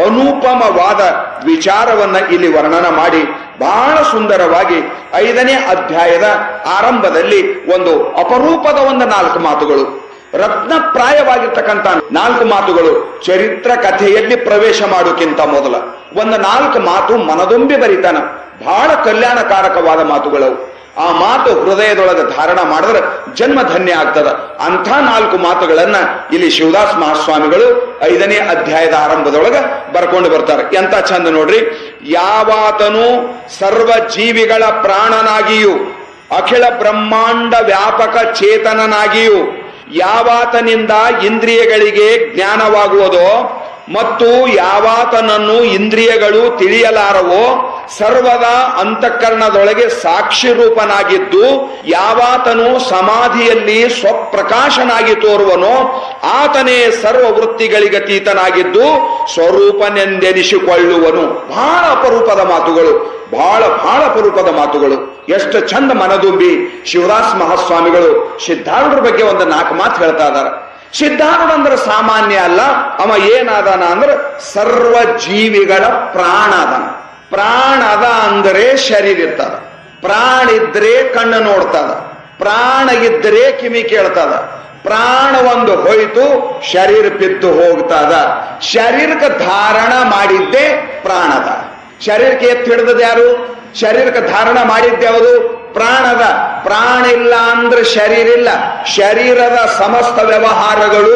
A: ಅನುಪಮವಾದ ವಿಚಾರವನ್ನ ಇಲ್ಲಿ ವರ್ಣನ ಮಾಡಿ ಬಹಳ ಸುಂದರವಾಗಿ ಐದನೇ ಅಧ್ಯಾಯದ ಆರಂಭದಲ್ಲಿ ಒಂದು ಅಪರೂಪದ ಒಂದು ನಾಲ್ಕು ಮಾತುಗಳು ರತ್ನಪ್ರಾಯವಾಗಿರ್ತಕ್ಕಂಥ ನಾಲ್ಕು ಮಾತುಗಳು ಚರಿತ್ರ ಕಥೆಯಲ್ಲಿ ಪ್ರವೇಶ ಮಾಡೋಕ್ಕಿಂತ ಮೊದಲ ಒಂದು ನಾಲ್ಕು ಮಾತು ಮನದೊಂಬಿ ಬರಿತಾನ ಬಹಳ ಕಲ್ಯಾಣಕಾರಕವಾದ ಮಾತುಗಳವು ಆ ಮಾತು ಹೃದಯದೊಳಗೆ ಧಾರಣ ಮಾಡಿದ್ರೆ ಜನ್ಮ ಧನ್ಯ ಆಗ್ತದ ಅಂಥ ನಾಲ್ಕು ಮಾತುಗಳನ್ನ ಇಲ್ಲಿ ಶಿವದಾಸ್ ಮಹಾಸ್ವಾಮಿಗಳು ಐದನೇ ಅಧ್ಯಾಯದ ಆರಂಭದೊಳಗ ಬರ್ಕೊಂಡು ಬರ್ತಾರೆ ಎಂತ ಚಂದ ನೋಡ್ರಿ ಯಾವಾತನು ಸರ್ವ ಜೀವಿಗಳ ಪ್ರಾಣನಾಗಿಯೂ ಅಖಿಲ ಬ್ರಹ್ಮಾಂಡ ವ್ಯಾಪಕ ಚೇತನನಾಗಿಯೂ ಯಾವಾತನಿಂದ ಇಂದ್ರಿಯಗಳಿಗೆ ಜ್ಞಾನವಾಗುವುದೋ ಮತ್ತು ಯಾವಾತನನ್ನು ಇಂದ್ರಿಯಗಳು ತಿಳಿಯಲಾರವೋ ಸರ್ವದ ಅಂತಃಕರಣದೊಳಗೆ ಸಾಕ್ಷಿ ರೂಪನಾಗಿದ್ದು ಯಾವಾತನು ಸಮಾಧಿಯಲ್ಲಿ ಸ್ವಪ್ರಕಾಶನಾಗಿ ತೋರುವನೋ ಆತನೇ ಸರ್ವ ವೃತ್ತಿಗಳಿಗತೀತನಾಗಿದ್ದು ಸ್ವರೂಪನೆಂದೆನಿಸಿಕೊಳ್ಳುವನು ಬಹಳ ಅಪರೂಪದ ಮಾತುಗಳು ಬಹಳ ಬಹಳ ಅಪರೂಪದ ಮಾತುಗಳು ಎಷ್ಟು ಚಂದ ಮನದುಂಬಿ ಶಿವದಾಸ್ ಮಹಾಸ್ವಾಮಿಗಳು ಸಿದ್ಧಾರೂಢರ ಬಗ್ಗೆ ಒಂದು ನಾಲ್ಕು ಮಾತು ಹೇಳ್ತಾ ಇದಾರೆ ಸಿದ್ಧಾರೂಢ ಅಂದ್ರೆ ಸಾಮಾನ್ಯ ಅಲ್ಲ ಅವ ಏನಾದಾನ ಅಂದ್ರೆ ಸರ್ವ ಜೀವಿಗಳ ಪ್ರಾಣ ಅದಾನ ಪ್ರಾಣ ಅದ ಅಂದ್ರೆ ಶರೀರ ಇರ್ತದ ಪ್ರಾಣ ಇದ್ರೆ ಕಣ್ಣು ನೋಡ್ತದ ಪ್ರಾಣ ಇದ್ರೆ ಕಿವಿ ಕೇಳ್ತದ ಪ್ರಾಣ ಒಂದು ಹೋಯ್ತು ಶರೀರ ಪಿತ್ತು ಹೋಗ್ತದ ಶರೀರಕ್ಕೆ ಧಾರಣ ಮಾಡಿದ್ದೇ ಪ್ರಾಣದ ಶರೀರಕ್ಕೆ ಎತ್ತು ಹಿಡಿದದ ಯಾರು ಶರೀರಕ್ಕೆ ಧಾರಣ ಮಾಡಿದ್ಯಾವುದು ಪ್ರಾಣದ ಪ್ರಾಣ ಇಲ್ಲ ಅಂದ್ರೆ ಶರೀರ ಇಲ್ಲ ಶರೀರದ ಸಮಸ್ತ ವ್ಯವಹಾರಗಳು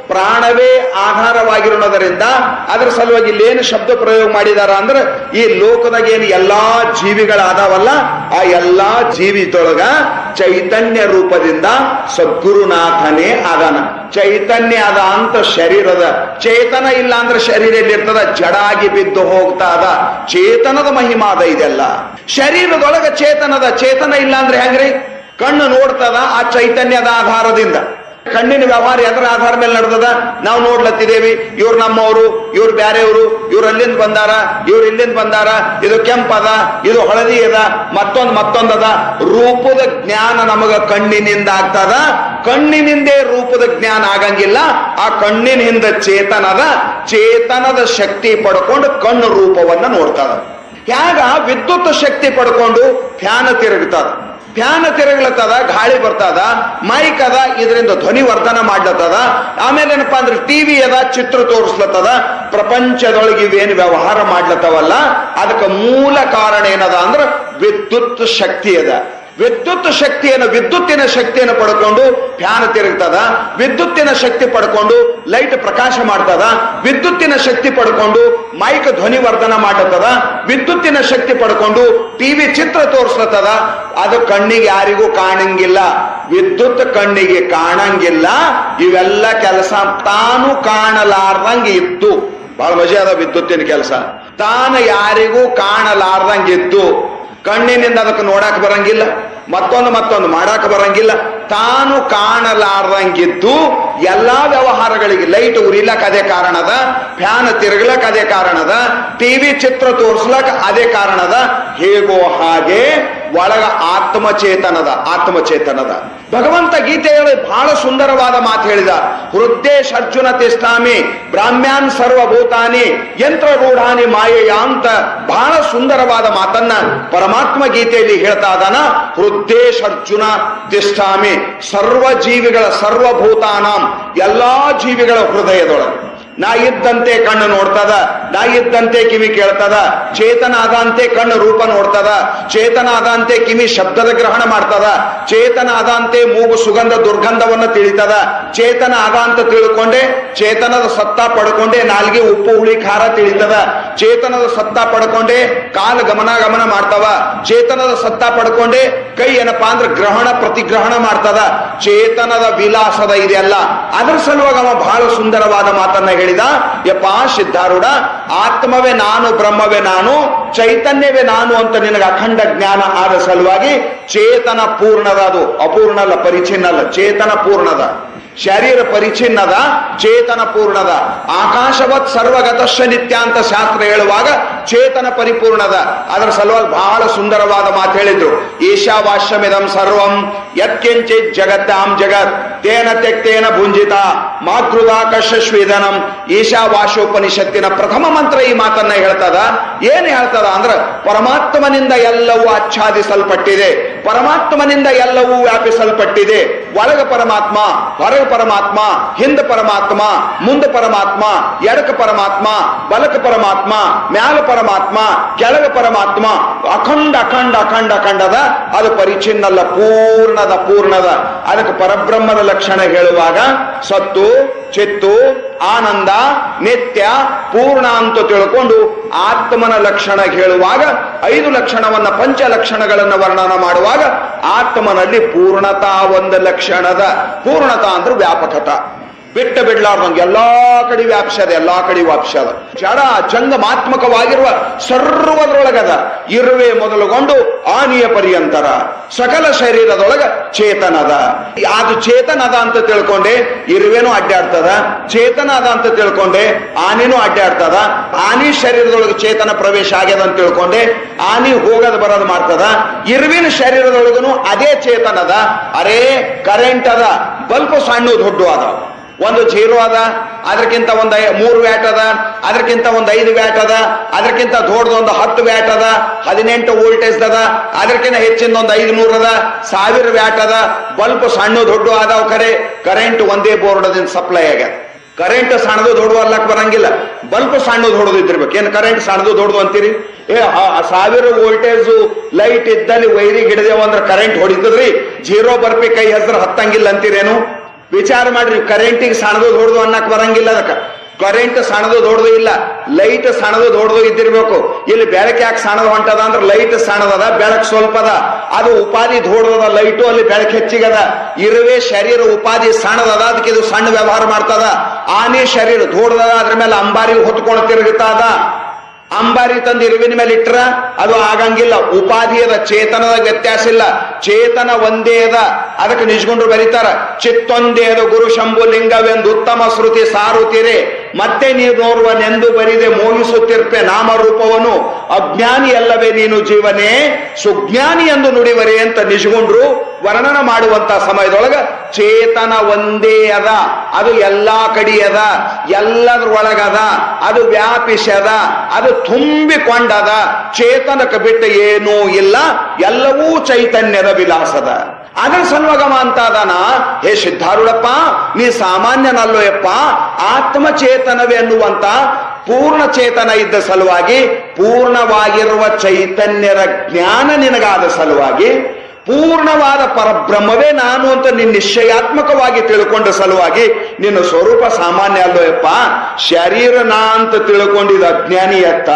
A: ಪ್ರಾಣವೇ ಆಧಾರವಾಗಿರೋದರಿಂದ ಅದರ ಸಲುವಾಗಿ ಇಲ್ಲೇನು ಶಬ್ದ ಪ್ರಯೋಗ ಮಾಡಿದಾರ ಅಂದ್ರೆ ಈ ಲೋಕದಾಗ ಏನು ಎಲ್ಲಾ ಜೀವಿಗಳಾದಾವಲ್ಲ ಆ ಎಲ್ಲಾ ಜೀವಿತೊಳಗ ಚೈತನ್ಯ ರೂಪದಿಂದ ಸದ್ಗುರುನಾಥನೇ ಆದಾನ ಚೈತನ್ಯ ಅದ ಅಂತ ಶರೀರದ ಚೇತನ ಇಲ್ಲ ಅಂದ್ರೆ ಶರೀರ ಎಲ್ಲಿರ್ತದ ಜಡಾಗಿ ಬಿದ್ದು ಹೋಗ್ತಾ ಅದ ಚೇತನದ ಮಹಿಮಾದ ಇದೆಲ್ಲ ಶರೀರದೊಳಗ ಚೇತನದ ಚೇತನ ಇಲ್ಲ ಅಂದ್ರೆ ಹೆಂಗ್ರಿ ಕಣ್ಣು ನೋಡ್ತದ ಆ ಚೈತನ್ಯದ ಆಧಾರದಿಂದ ಕಣ್ಣಿನ ವ್ಯವಹಾರ ಎದರ ಆಧಾರ ಮೇಲೆ ನಡೆದದ ನಾವು ನೋಡ್ಲತ್ತಿದ್ದೇವಿ ಇವ್ರು ನಮ್ಮವರು ಇವ್ರು ಬ್ಯಾರೆಯವರು ಇವ್ರು ಅಲ್ಲಿಂದ ಬಂದಾರ ಇವ್ರು ಇಲ್ಲಿಂದ ಬಂದಾರ ಇದು ಕೆಂಪದ ಇದು ಹಳದಿ ಅದ ಮತ್ತೊಂದು ಮತ್ತೊಂದದ ರೂಪದ ಜ್ಞಾನ ನಮಗ ಕಣ್ಣಿನಿಂದ ಆಗ್ತದ ಕಣ್ಣಿನಿಂದೇ ರೂಪದ ಜ್ಞಾನ ಆಗಂಗಿಲ್ಲ ಆ ಕಣ್ಣಿನ ಹಿಂದ ಚೇತನದ ಚೇತನದ ಶಕ್ತಿ ಪಡ್ಕೊಂಡು ಕಣ್ಣು ರೂಪವನ್ನ ನೋಡ್ತದ ಹ್ಯಾಗ ವಿದ್ಯುತ್ ಶಕ್ತಿ ಪಡ್ಕೊಂಡು ಫ್ಯಾನ್ ತಿರುಗ್ತದ ಫ್ಯಾನ್ ತಿರುಗ್ಲತ್ತದ ಗಾಳಿ ಬರ್ತದ ಮೈಕ್ ಅದ ಇದರಿಂದ ಧ್ವನಿ ವರ್ಧನ ಮಾಡ್ಲತ್ತದ ಆಮೇಲೆ ಏನಪ್ಪಾ ಅಂದ್ರೆ ಟಿವಿ ಅದ ಚಿತ್ರ ತೋರಿಸ್ಲತ್ತದ ಪ್ರಪಂಚದೊಳಗೆ ಇವೇನು ವ್ಯವಹಾರ ಮಾಡ್ಲತ್ತವಲ್ಲ ಅದಕ್ಕೆ ಮೂಲ ಕಾರಣ ಏನದ ಅಂದ್ರೆ ವಿದ್ಯುತ್ ಶಕ್ತಿ ಅದ ವಿದ್ಯುತ್ ಶಕ್ತಿಯನ್ನು ವಿದ್ಯುತ್ತಿನ ಶಕ್ತಿಯನ್ನು ಪಡ್ಕೊಂಡು ಫ್ಯಾನ್ ತಿರುಗ್ತದ ವಿದ್ಯುತ್ತಿನ ಶಕ್ತಿ ಪಡ್ಕೊಂಡು ಲೈಟ್ ಪ್ರಕಾಶ ಮಾಡ್ತದ ವಿದ್ಯುತ್ತಿನ ಶಕ್ತಿ ಪಡ್ಕೊಂಡು ಮೈಕ್ ಧ್ವನಿ ವರ್ಧನ ಮಾಡತ್ತದ ವಿದ್ಯುತ್ತಿನ ಶಕ್ತಿ ಪಡ್ಕೊಂಡು ಟಿವಿ ಚಿತ್ರ ತೋರಿಸ್ಲತ್ತದ ಅದು ಕಣ್ಣಿಗೆ ಯಾರಿಗೂ ಕಾಣಂಗಿಲ್ಲ ವಿದ್ಯುತ್ ಕಣ್ಣಿಗೆ ಕಾಣಂಗಿಲ್ಲ ಇವೆಲ್ಲ ಕೆಲಸ ತಾನು ಕಾಣಲಾರ್ದಂಗೆ ಇತ್ತು ಬಹಳ ಮಜಾ ಅದ ವಿದ್ಯುತ್ತಿನ ಕೆಲಸ ತಾನು ಯಾರಿಗೂ ಕಾಣಲಾರ್ದಂಗಿತ್ತು ಕಣ್ಣಿನಿಂದ ಅದಕ್ಕೆ ನೋಡಕ್ ಬರಂಗಿಲ್ಲ ಮತ್ತೊಂದು ಮತ್ತೊಂದು ಮಾಡಾಕ ಬರಂಗಿಲ್ಲ ತಾನು ಕಾಣಲಾರ್ದಂಗಿದ್ದು ಎಲ್ಲಾ ವ್ಯವಹಾರಗಳಿಗೆ ಲೈಟ್ ಉರಿಲಕ್ ಅದೇ ಕಾರಣದ ಫ್ಯಾನ್ ತಿರುಗ್ಲಕ್ ಅದೇ ಕಾರಣದ ಟಿವಿ ಚಿತ್ರ ತೋರ್ಸ್ಲಕ್ ಅದೇ ಕಾರಣದ ಹೇಗೋ ಹಾಗೆ ಒಳಗ ಆತ್ಮಚೇತನದ ಆತ್ಮಚೇತನದ ಭಗವಂತ ಗೀತೆಯಲ್ಲಿ ಬಹಳ ಸುಂದರವಾದ ಮಾತು ಹೇಳಿದ ಹೃದ್ದೇಶ್ ಅರ್ಜುನ ತಿಷ್ಟಾಮಿ ಬ್ರಾಹ್ಮ್ಯಾನ್ ಸರ್ವಭೂತಾನಿ ಯಂತ್ರ ರೂಢಾನಿ ಮಾಯೆಯ ಅಂತ ಬಹಳ ಸುಂದರವಾದ ಮಾತನ್ನ ಪರಮಾತ್ಮ ಗೀತೆಯಲ್ಲಿ ಹೇಳ್ತಾ ಇದ್ದಾನ ಹೃದ್ದೇಶ್ ಅರ್ಜುನ ತಿಷ್ಟಾಮಿ ಸರ್ವ ಜೀವಿಗಳ ಸರ್ವಭೂತಾನಾಂ ಎಲ್ಲಾ ಜೀವಿಗಳ ಹೃದಯದೊಳಗೆ ನಾ ಇದ್ದಂತೆ ಕಣ್ಣು ನೋಡ್ತದ ನಾ ಇದ್ದಂತೆ ಕಿವಿ ಕೇಳ್ತದ ಚೇತನ ಆದಂತೆ ಕಣ್ಣು ರೂಪ ನೋಡ್ತದ ಚೇತನ ಆದಂತೆ ಕಿವಿ ಶಬ್ದದ ಗ್ರಹಣ ಮಾಡ್ತದ ಚೇತನ ಆದಂತೆ ಮೂಗು ಸುಗಂಧ ದುರ್ಗಂಧವನ್ನ ತಿಳಿತದ ಚೇತನ ಆದ ಅಂತ ತಿಳ್ಕೊಂಡೆ ಚೇತನದ ಸತ್ತ ಪಡ್ಕೊಂಡೆ ನಾಲ್ಗೆ ಉಪ್ಪು ಹುಳಿ ಖಾರ ತಿಳಿತದ ಚೇತನದ ಸತ್ತ ಪಡ್ಕೊಂಡೆ ಕಾಲು ಗಮನ ಗಮನ ಮಾಡ್ತವ ಚೇತನದ ಸತ್ತ ಪಡ್ಕೊಂಡೆ ಕೈ ಏನಪ್ಪಾ ಅಂದ್ರೆ ಗ್ರಹಣ ಪ್ರತಿಗ್ರಹಣ ಮಾಡ್ತದ ಚೇತನದ ವಿಲಾಸದ ಇದೆಲ್ಲ ಅದ್ರ ಸಲುವಾಗಿ ಅವ ಬಹಳ ಸುಂದರವಾದ ಮಾತನ್ನ ಹೇಳಿದ ಯಪ್ಪ ಸಿದ್ಧಾರೂಢ ಆತ್ಮವೇ ನಾನು ಬ್ರಹ್ಮವೇ ನಾನು ಚೈತನ್ಯವೇ ನಾನು ಅಂತ ನಿನಗೆ ಅಖಂಡ ಜ್ಞಾನ ಆದ ಸಲುವಾಗಿ ಚೇತನ ಪೂರ್ಣದ ಅದು ಅಪೂರ್ಣ ಅಲ್ಲ ಪರಿಚ್ಛಿನ್ನ ಅಲ್ಲ ಚೇತನ ಪೂರ್ಣದ ಶರೀರ ಪರಿಚ್ಛಿನ್ನದ ಚೇತನ ಪೂರ್ಣದ ಆಕಾಶವತ್ ಸರ್ವಗತಶ್ಯ ನಿತ್ಯ ಅಂತ ಶಾಸ್ತ್ರ ಹೇಳುವಾಗ ಚೇತನ ಪರಿಪೂರ್ಣದ ಅದರ ಸಲುವಾಗಿ ಬಹಳ ಸುಂದರವಾದ ಮಾತು ಹೇಳಿದ್ರು ಈಶಾವಾಶ್ಯಮಿದಂ ಸರ್ವಂ ಯತ್ಕಿಂಚಿತ್ ಜಗತ್ತಾಂ ಜಗತ್ ತೇನ ತೆಕ್ತೇನ ಭುಂಜಿತ ಮಾತೃದಾಕಶಸ್ವೇದನಂ ಈಶಾವಾಶೋಪನಿಷತ್ತಿನ ಪ್ರಥಮ ಮಂತ್ರ ಈ ಮಾತನ್ನ ಹೇಳ್ತದ ಏನ್ ಹೇಳ್ತದ ಅಂದ್ರ ಪರಮಾತ್ಮನಿಂದ ಎಲ್ಲವೂ ಆಚ್ಛಾದಿಸಲ್ಪಟ್ಟಿದೆ ಪರಮಾತ್ಮನಿಂದ ಎಲ್ಲವೂ ವ್ಯಾಪಿಸಲ್ಪಟ್ಟಿದೆ ಒಳಗ ಪರಮಾತ್ಮ ಹೊರಗ ಪರಮಾತ್ಮ ಹಿಂದ ಪರಮಾತ್ಮ ಮುಂದ ಪರಮಾತ್ಮ ಎಡಕ ಪರಮಾತ್ಮ ಬಲಕ ಪರಮಾತ್ಮ ಮ್ಯಾಲ ಪರಮಾತ್ಮ ಕೆಳಗ ಪರಮಾತ್ಮ ಅಖಂಡ ಅಖಂಡ ಅಖಂಡ ಅಖಂಡದ ಅದು ಪರಿಚಿನ್ನಲ್ಲ ಪೂರ್ಣದ ಪೂರ್ಣದ ಅದಕ್ಕೆ ಪರಬ್ರಹ್ಮದ ಲಕ್ಷಣ ಹೇಳುವಾಗ ಸತ್ತು ಚಿತ್ತು ಆನಂದ ನಿತ್ಯ ಪೂರ್ಣ ಅಂತ ತಿಳ್ಕೊಂಡು ಆತ್ಮನ ಲಕ್ಷಣ ಹೇಳುವಾಗ ಐದು ಲಕ್ಷಣವನ್ನ ಪಂಚ ಲಕ್ಷಣಗಳನ್ನ ವರ್ಣನ ಮಾಡುವಾಗ ಆತ್ಮನಲ್ಲಿ ಪೂರ್ಣತಾ ಒಂದು ಲಕ್ಷಣದ ಪೂರ್ಣತಾ ಅಂದ್ರೆ ವ್ಯಾಪಕತ ಬಿಟ್ಟ ಬಿಡ್ಲಾರ್ದಂಗೆ ಎಲ್ಲಾ ಕಡೆ ವ್ಯಾಪಿಸದ ಎಲ್ಲಾ ಕಡೆ ವ್ಯಾಪಿಸದ ಜಡ ಜಂಗಮಾತ್ಮಕವಾಗಿರುವ ಸರ್ವದ್ರೊಳಗದ ಇರುವೆ ಮೊದಲುಗೊಂಡು ಆನಿಯ ಪರ್ಯಂತರ ಸಕಲ ಶರೀರದೊಳಗ ಚೇತನದ ಅದು ಚೇತನದ ಅಂತ ತಿಳ್ಕೊಂಡೆ ಇರುವೆನೂ ಅಡ್ಡಾಡ್ತದ ಚೇತನ ಅದ ಅಂತ ತಿಳ್ಕೊಂಡೆ ಆನಿನೂ ಅಡ್ಡಾಡ್ತದ ಆನಿ ಶರೀರದೊಳಗೆ ಚೇತನ ಪ್ರವೇಶ ಆಗ್ಯದ ಅಂತ ತಿಳ್ಕೊಂಡೆ ಆನಿ ಹೋಗದ್ ಬರೋದು ಮಾಡ್ತದ ಇರುವಿನ ಶರೀರದೊಳಗನು ಅದೇ ಚೇತನದ ಅರೇ ಕರೆಂಟ್ ಅದ ಬಲ್ಪ್ ಸಣ್ಣ ದೊಡ್ಡ ಅದಾವ ಒಂದು ಜೀರೋ ಅದ ಅದಕ್ಕಿಂತ ಒಂದು ಐ- ಮೂರು ವ್ಯಾಟ್ ಅದ ಅದಕ್ಕಿಂತ ಒಂದು ಐದು ವ್ಯಾಟ್ ಅದ ಅದಕ್ಕಿಂತ ದೊಡ್ಡದ ಒಂದು ಹತ್ತು ವ್ಯಾಟ್ ಅದ ಹದಿನೆಂಟು ವೋಲ್ಟೇಜ್ ಅದ ಅದಕ್ಕಿಂತ ಹೆಚ್ಚಿನ ಒಂದು ಐದು ನೂರ ಅದ ಸಾವಿರ ವ್ಯಾಟ್ ಅದ ಬಲ್ಬ್ ಸಣ್ಣ ದೊಡ್ಡ ಆದಾವ್ ಖರೆ ಕರೆಂಟ್ ಒಂದೇ ಬೋರ್ಡದಿಂದ ಸಪ್ಲೈ ಆಗ್ಯದ ಕರೆಂಟ್ ಸಣ್ಣದು ದೊಡ್ಡದು ಅಲ್ಲಕ್ ಬರಂಗಿಲ್ಲ ಬಲ್ಬ್ ಸಣ್ಣದು ದೊಡ್ಡದು ಇದ್ದಿರ್ಬೇಕು ಏನ್ ಕರೆಂಟ್ ಸಣ್ಣದು ದೊಡ್ಡದು ಅಂತೀರಿ ಏ ಆ- ಆ ಸಾವಿರ ವೋಲ್ಟೇಜ್ ಲೈಟ್ ಇದ್ದಲ್ಲಿ ವೈರಿಗೆ ಹಿಡಿದೇವು ಅಂದ್ರೆ ಕರೆಂಟ್ ಹೊಡಿತದ್ರಿ ಜೀರೋ ಬರ್ಪಿ ಕೈ ಹೆಸರು ಹತ್ತಂಗಿಲ್ಲ ಅಂತೀರೇನು ವಿಚಾರ ಮಾಡ್ರಿ ಕರೆಂಟಿಗೆ ಸಣ್ಣದು ದೊಡ್ಡದು ಅನ್ನಕ್ ಬರಂಗಿಲ್ಲ ಅದಕ್ಕ ಕರೆಂಟ್ ಸಣ್ಣದು ದೊಡ್ಡದು ಇಲ್ಲ ಲೈಟ್ ಸಣ್ಣದು ದೊಡ್ಡದು ಇದ್ದಿರ್ಬೇಕು ಇಲ್ಲಿ ಬೆಳಕು ಯಾಕೆ ಸಣ್ಣದು ಹೊಂಟದ ಅಂದ್ರೆ ಲೈಟ್ ಸಣ್ಣದದ ಬೆಳಕು ಸ್ವಲ್ಪ ಅದ ಅದು ಉಪಾಧಿ ದೊಡ್ಡದದ ಲೈಟು ಅಲ್ಲಿ ಬೆಳಕು ಹೆಚ್ಚಿಗದ ಇರುವೆ ಶರೀರ ಉಪಾಧಿ ಸಣ್ಣದದ ಅದಕ್ಕೆ ಇದು ಸಣ್ಣ ವ್ಯವಹಾರ ಮಾಡ್ತದ ಆನೆ ಶರೀರ ದೊಡ್ಡದದ ಅದ್ರ ಮೇಲೆ ಅಂಬಾರಿ ಹೊತ್ಕೊಂಡು ತಿರುಗುತ್ತದ ಅಂಬಾರಿ ತಂದು ಇರುವಿನ ಮೇಲೆ ಇಟ್ರ ಅದು ಆಗಂಗಿಲ್ಲ ಉಪಾಧಿಯದ ಚೇತನದ ವ್ಯತ್ಯಾಸ ಇಲ್ಲ ಚೇತನ ಒಂದೇ ಅದ ಅದಕ್ಕೆ ನಿಜ್ಗೊಂಡ್ರು ಬರೀತಾರ ಚಿತ್ತೊಂದೇ ಅದ ಗುರು ಶಂಭು ಲಿಂಗವೆಂದು ಉತ್ತಮ ಶ್ರುತಿ ಸಾರುತ್ತೀರಿ ಮತ್ತೆ ನೀವು ನೋಡುವನೆಂದು ಬರಿದೆ ಮೋಹಿಸುತ್ತಿರ್ಪೆ ನಾಮರೂಪವನು ಅಜ್ಞಾನಿ ಅಲ್ಲವೇ ನೀನು ಜೀವನೇ ಸುಜ್ಞಾನಿ ಎಂದು ನುಡಿವರೆ ಅಂತ ನಿಜ್ಗೊಂಡ್ರು ವರ್ಣನ ಮಾಡುವಂತ ಸಮಯದೊಳಗ ಚೇತನ ಒಂದೇ ಅದ ಅದು ಎಲ್ಲಾ ಕಡಿ ಅದ ಎಲ್ಲದ್ರೊಳಗದ ಅದು ವ್ಯಾಪಿಸ್ಯದ ಅದು ತುಂಬಿಕೊಂಡದ ಚೇತನಕ್ಕೆ ಬಿಟ್ಟ ಏನೂ ಇಲ್ಲ ಎಲ್ಲವೂ ಚೈತನ್ಯದ ವಿಲಾಸದ ಅದರ ಸನ್ವಗಮ ಅಂತ ಅದಾನ ಹೇ ಸಿದ್ಧಾರುಳಪ್ಪ ನೀ ಸಾಮಾನ್ಯನಲ್ಲೋಯಪ್ಪ ಆತ್ಮಚೇತನವೇ ಅನ್ನುವಂತ ಪೂರ್ಣ ಚೇತನ ಇದ್ದ ಸಲುವಾಗಿ ಪೂರ್ಣವಾಗಿರುವ ಚೈತನ್ಯದ ಜ್ಞಾನ ನಿನಗಾದ ಸಲುವಾಗಿ ಪೂರ್ಣವಾದ ಪರಬ್ರಹ್ಮವೇ ನಾನು ಅಂತ ನಿನ್ನ ನಿಶ್ಚಯಾತ್ಮಕವಾಗಿ ತಿಳ್ಕೊಂಡ ಸಲುವಾಗಿ ನಿನ್ನ ಸ್ವರೂಪ ಸಾಮಾನ್ಯ ಅಲ್ಲೋಯಪ್ಪ ಶರೀರ ನಾ ಅಂತ ತಿಳ್ಕೊಂಡಿದ್ದ ಅಜ್ಞಾನಿಯತ್ತ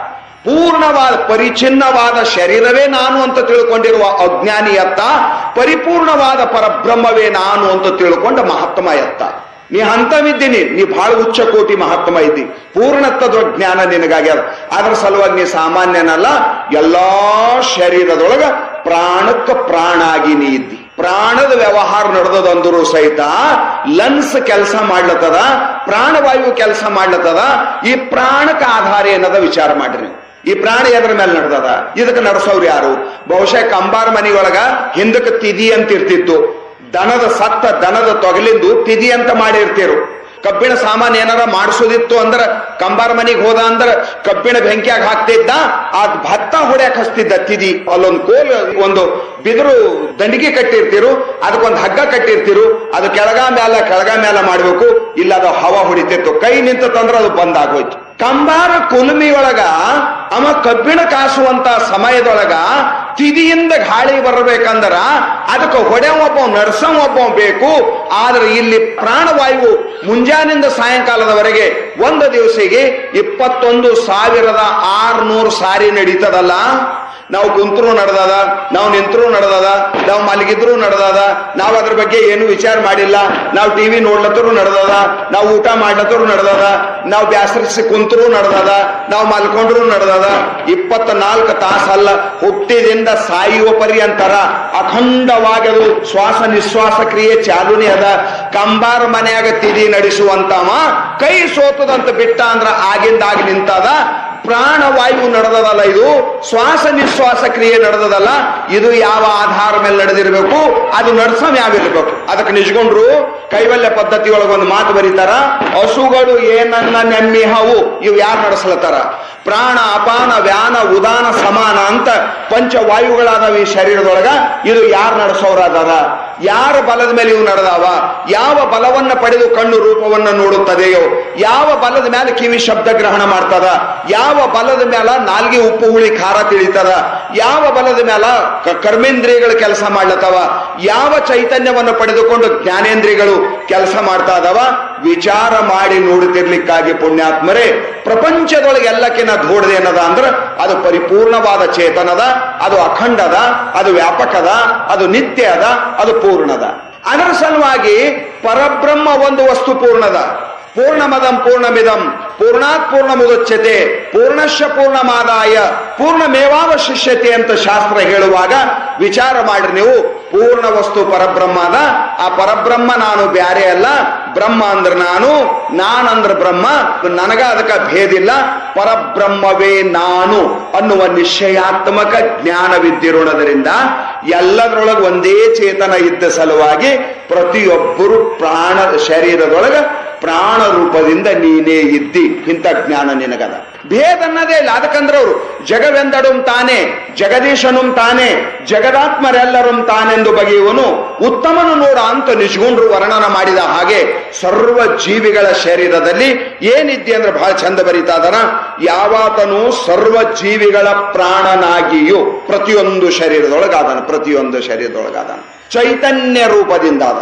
A: ಪೂರ್ಣವಾದ ಪರಿಚಿನ್ನವಾದ ಶರೀರವೇ ನಾನು ಅಂತ ತಿಳ್ಕೊಂಡಿರುವ ಅಜ್ಞಾನಿಯತ್ತ ಪರಿಪೂರ್ಣವಾದ ಪರಬ್ರಹ್ಮವೇ ನಾನು ಅಂತ ತಿಳ್ಕೊಂಡ ಮಹಾತ್ಮ ಎತ್ತ ನೀ ಹಂತವಿದ್ದೀನಿ ನೀ ಬಹಳ ಉಚ್ಚ ಕೋಟಿ ಮಹಾತ್ಮ ಇದ್ದಿ ಪೂರ್ಣತ್ವದ ಜ್ಞಾನ ನಿನಗಾಗ್ಯದ ಅದ್ರ ಸಲುವಾಗಿ ನೀ ಸಾಮಾನ್ಯನಲ್ಲ ಎಲ್ಲಾ ಶರೀರದೊಳಗ ಪ್ರಾಣಕ್ಕ ಪ್ರಾಣ ಆಗಿ ನೀ ಇದ್ದಿ ಪ್ರಾಣದ ವ್ಯವಹಾರ ನಡೆದದಂದರೂ ಸಹಿತ ಲನ್ಸ್ ಕೆಲಸ ಮಾಡ್ಲತ್ತದ ಪ್ರಾಣವಾಯು ಕೆಲಸ ಮಾಡ್ಲತ್ತದ ಈ ಪ್ರಾಣಕ್ಕೆ ಆಧಾರ ಏನದ ವಿಚಾರ ಮಾಡ್ರಿ ನೀವು. ಈ ಪ್ರಾಣ ಎದ್ರ ಮೇಲೆ ನಡೆದದ ಇದಕ್ಕೆ ನಡೆಸೋರು ಯಾರು ಬಹುಶಃ ಕಂಬಾರ ಮನಿಯೊಳಗ ಹಿಂದಕ್ಕೆ ತಿದಿ ಅಂತ ಇರ್ತಿತ್ತು ದನದ ಸತ್ತ ದನದ ತೊಗಲಿಂದು ತಿದಿ ಅಂತ ಮಾಡಿರ್ತಿರು ಕಬ್ಬಿಣ ಸಾಮಾನ್ ಏನಾರ ಮಾಡಿಸೋದಿತ್ತು ಅಂದ್ರ ಕಂಬಾರ ಮನಿಗೆ ಹೋದ ಅಂದ್ರ ಕಬ್ಬಿಣ ಬೆಂಕಿಯಾಗ ಹಾಕ್ತಿದ್ದ ಆ ಭತ್ತ ಹೊಡ್ಯಾಕ್ ಹಚ್ತಿದ್ದ ತಿದಿ ಅಲ್ಲೊಂದು ಕೋಲ್ ಒಂದು ಬಿದಿರು ದಂಡಿಗೆ ಕಟ್ಟಿರ್ತಿರು ಅದಕ್ಕೊಂದು ಹಗ್ಗ ಕಟ್ಟಿರ್ತಿರು ಅದು ಕೆಳಗ ಮ್ಯಾಲ ಕೆಳಗ ಮ್ಯಾಲ ಮಾಡ್ಬೇಕು ಇಲ್ಲ ಅದು ಹವಾ ಹೊಡಿತಿತ್ತು ಕೈ ನಿಂತಂದ್ರ ಅದು ಬಂದ್ ಆಗೋಯ್ತು ಕಂಬಾರ ಕುಲುಮಿಯೊಳಗ ಅವ ಕಬ್ಬಿಣ ಕಾಸುವಂತ ಸಮಯದೊಳಗ ತಿದಿಯಿಂದ ಗಾಳಿ ಬರಬೇಕಂದ್ರ ಅದಕ್ಕೆ ಹೊಡೆ ಒಬ್ಬ ನಡ್ಸಂ ಒಬ್ಬ ಬೇಕು ಆದ್ರೆ ಇಲ್ಲಿ ಪ್ರಾಣವಾಯು ಮುಂಜಾನಿಂದ ಸಾಯಂಕಾಲದವರೆಗೆ ಒಂದು ದಿವಸಿಗೆ ಇಪ್ಪತ್ತೊಂದು ಸಾವಿರದ ಆರ್ನೂರು ಸಾರಿ ನಡೀತದಲ್ಲ ನಾವು ಕುಂತರೂ ನಡೆದದ ನಾವು ನಿಂತರೂ ನಡೆದದ ನಾವು ಮಲಗಿದ್ರು ನಡೆದದ ನಾವು ಅದ್ರ ಬಗ್ಗೆ ಏನು ವಿಚಾರ ಮಾಡಿಲ್ಲ ನಾವು ಟಿವಿ ನೋಡ್ಲತ್ತರೂ ನಡೆದದ ನಾವು ಊಟ ಮಾಡ್ಲತ್ತರೂ ನಡೆದದ ನಾವು ಬ್ಯಾಸರಿಸಿ ಕುಂತರೂ ನಡೆದದ ನಾವು ಮಲ್ಕೊಂಡ್ರು ನಡೆದದ ಇಪ್ಪತ್ತ ನಾಲ್ಕು ತಾಸಲ್ಲ ಹುಟ್ಟಿದಿಂದ ಸಾಯುವ ಪರ್ಯಂತರ ಅಖಂಡವಾಗಿ ಅದು ಶ್ವಾಸ ನಿಶ್ವಾಸ ಕ್ರಿಯೆ ಚಾಲುನೇ ಅದ ಕಂಬಾರ ಮನೆಯಾಗ ತಿದಿ ನಡೆಸುವಂತವ ಕೈ ಸೋತದಂತ ಬಿಟ್ಟ ಅಂದ್ರ ಆಗಿಂದಾಗಿ ನಿಂತದ ಪ್ರಾಣವಾಯು ನಡೆದದಲ್ಲ ಇದು ಶ್ವಾಸ ನಿಶ್ವಾಸ ಕ್ರಿಯೆ ನಡೆದದಲ್ಲ ಇದು ಯಾವ ಆಧಾರ ಮೇಲೆ ನಡೆದಿರಬೇಕು ಅದು ನಡ್ಸಮ್ ಯಾವಿರ್ಬೇಕು ಅದಕ್ಕೆ ನಿಜ್ಕೊಂಡ್ರು ಕೈವಲ್ಯ ಪದ್ಧತಿ ಒಳಗೆ ಒಂದು ಮಾತು ಬರೀತಾರ ಹಸುಗಳು ಏನನ್ನ ನೆಮ್ಮಿಹವು ಇವು ಯಾರು ನಡೆಸ್ಲತ್ತಾರ ಪ್ರಾಣ ಅಪಾನ ವ್ಯಾನ ಉದಾನ ಸಮಾನ ಅಂತ ಪಂಚವಾಯುಗಳಾದವ ಈ ಶರೀರದೊಳಗ ಇದು ಯಾರು ನಡೆಸೋರಾದಾರ ಯಾರ ಬಲದ ಮೇಲೆ ಇವು ನಡೆದಾವ ಯಾವ ಬಲವನ್ನ ಪಡೆದು ಕಣ್ಣು ರೂಪವನ್ನ ನೋಡುತ್ತದೆಯೋ ಯಾವ ಬಲದ ಮೇಲೆ ಕಿವಿ ಶಬ್ದ ಗ್ರಹಣ ಮಾಡ್ತದ ಯಾವ ಬಲದ ಮೇಲೆ ನಾಲ್ಗೆ ಉಪ್ಪು ಹುಳಿ ಖಾರ ತಿಳಿತದ ಯಾವ ಬಲದ ಮೇಲೆ ಕ- ಕರ್ಮೇಂದ್ರಿಯಗಳು ಕೆಲಸ ಮಾಡ್ಲತ್ತವ ಯಾವ ಚೈತನ್ಯವನ್ನು ಪಡೆದುಕೊಂಡು ಜ್ಞಾನೇಂದ್ರಿಯಗಳು ಕೆಲಸ ಮಾಡ್ತಾ ಇದಾವ ವಿಚಾರ ಮಾಡಿ ನೋಡುತ್ತಿರ್ಲಿಕ್ಕಾಗಿ ಪುಣ್ಯಾತ್ಮರೇ ಪ್ರಪಂಚದೊಳಗೆ ಎಲ್ಲಕ್ಕಿನ್ನ ಧೋಡ್ದೇನದ ಅಂದ್ರ ಅದು ಪರಿಪೂರ್ಣವಾದ ಚೇತನದ ಅದು ಅಖಂಡದ ಅದು ವ್ಯಾಪಕದ ಅದು ನಿತ್ಯ ಅದ ಅದು ಪೂರ್ಣದ ಅದರ ಸಲುವಾಗಿ ಪರಬ್ರಹ್ಮ ಒಂದು ವಸ್ತು ಪೂರ್ಣದ ಪೂರ್ಣಮದಂ ಪೂರ್ಣಮಿದಂ ಪೂರ್ಣಾತ್ ಪೂರ್ಣ ಮುದಚ್ಯತೆ ಪೂರ್ಣಶ್ಯ ಪೂರ್ಣಮಾದಾಯ ಪೂರ್ಣಮೇವಾವಶಿಷ್ಯತೆ ಅಂತ ಶಾಸ್ತ್ರ ಹೇಳುವಾಗ ವಿಚಾರ ಮಾಡ್ರಿ ನೀವು ಪೂರ್ಣ ವಸ್ತು ಪರಬ್ರಹ್ಮದ ಆ ಪರಬ್ರಹ್ಮ ನಾನು ಬ್ಯಾರೆ ಅಲ್ಲ ಬ್ರಹ್ಮ ಅಂದ್ರ ನಾನು ನಾನಂದ್ರ ಬ್ರಹ್ಮ ನನಗ ಅದಕ್ಕ ಭೇದಿಲ್ಲ ಪರಬ್ರಹ್ಮವೇ ನಾನು ಅನ್ನುವ ನಿಶ್ಚಯಾತ್ಮಕ ಜ್ಞಾನವಿದ್ದಿರೋಣದರಿಂದ ಎಲ್ಲದರೊಳಗೆ ಒಂದೇ ಚೇತನ ಇದ್ದ ಸಲುವಾಗಿ ಪ್ರತಿಯೊಬ್ಬರು ಪ್ರಾಣ ಶರೀರದೊಳಗ ಪ್ರಾಣ ರೂಪದಿಂದ ನೀನೇ ಇದ್ದಿ ಇಂಥ ಜ್ಞಾನ ನಿನಗದ ಭೇದ ಅನ್ನೋದೇ ಇಲ್ಲ ಅದಕ್ಕಂದ್ರೆ ಅವರು ಜಗವೆಂದಡುಂ ತಾನೇ ಜಗದೀಶನುಂ ತಾನೇ ಜಗದಾತ್ಮರೆಲ್ಲರುಂ ತಾನೆಂದು ಬಗೆಯುವನು ಉತ್ತಮನು ನೋಡ ಅಂತ ನಿಜ್ಗುಂಡ್ರು ವರ್ಣನ ಮಾಡಿದ ಹಾಗೆ ಸರ್ವ ಜೀವಿಗಳ ಶರೀರದಲ್ಲಿ ಏನಿದ್ದೆ ಅಂದ್ರೆ ಬಹಳ ಚಂದ ಬರೀತಾ ಅದನ ಯಾವಾತನು ಸರ್ವ ಜೀವಿಗಳ ಪ್ರಾಣನಾಗಿಯೂ ಪ್ರತಿಯೊಂದು ಶರೀರದೊಳಗಾದನು ಪ್ರತಿಯೊಂದು ಶರೀರದೊಳಗಾದನು ಚೈತನ್ಯ ರೂಪದಿಂದ ಅದನು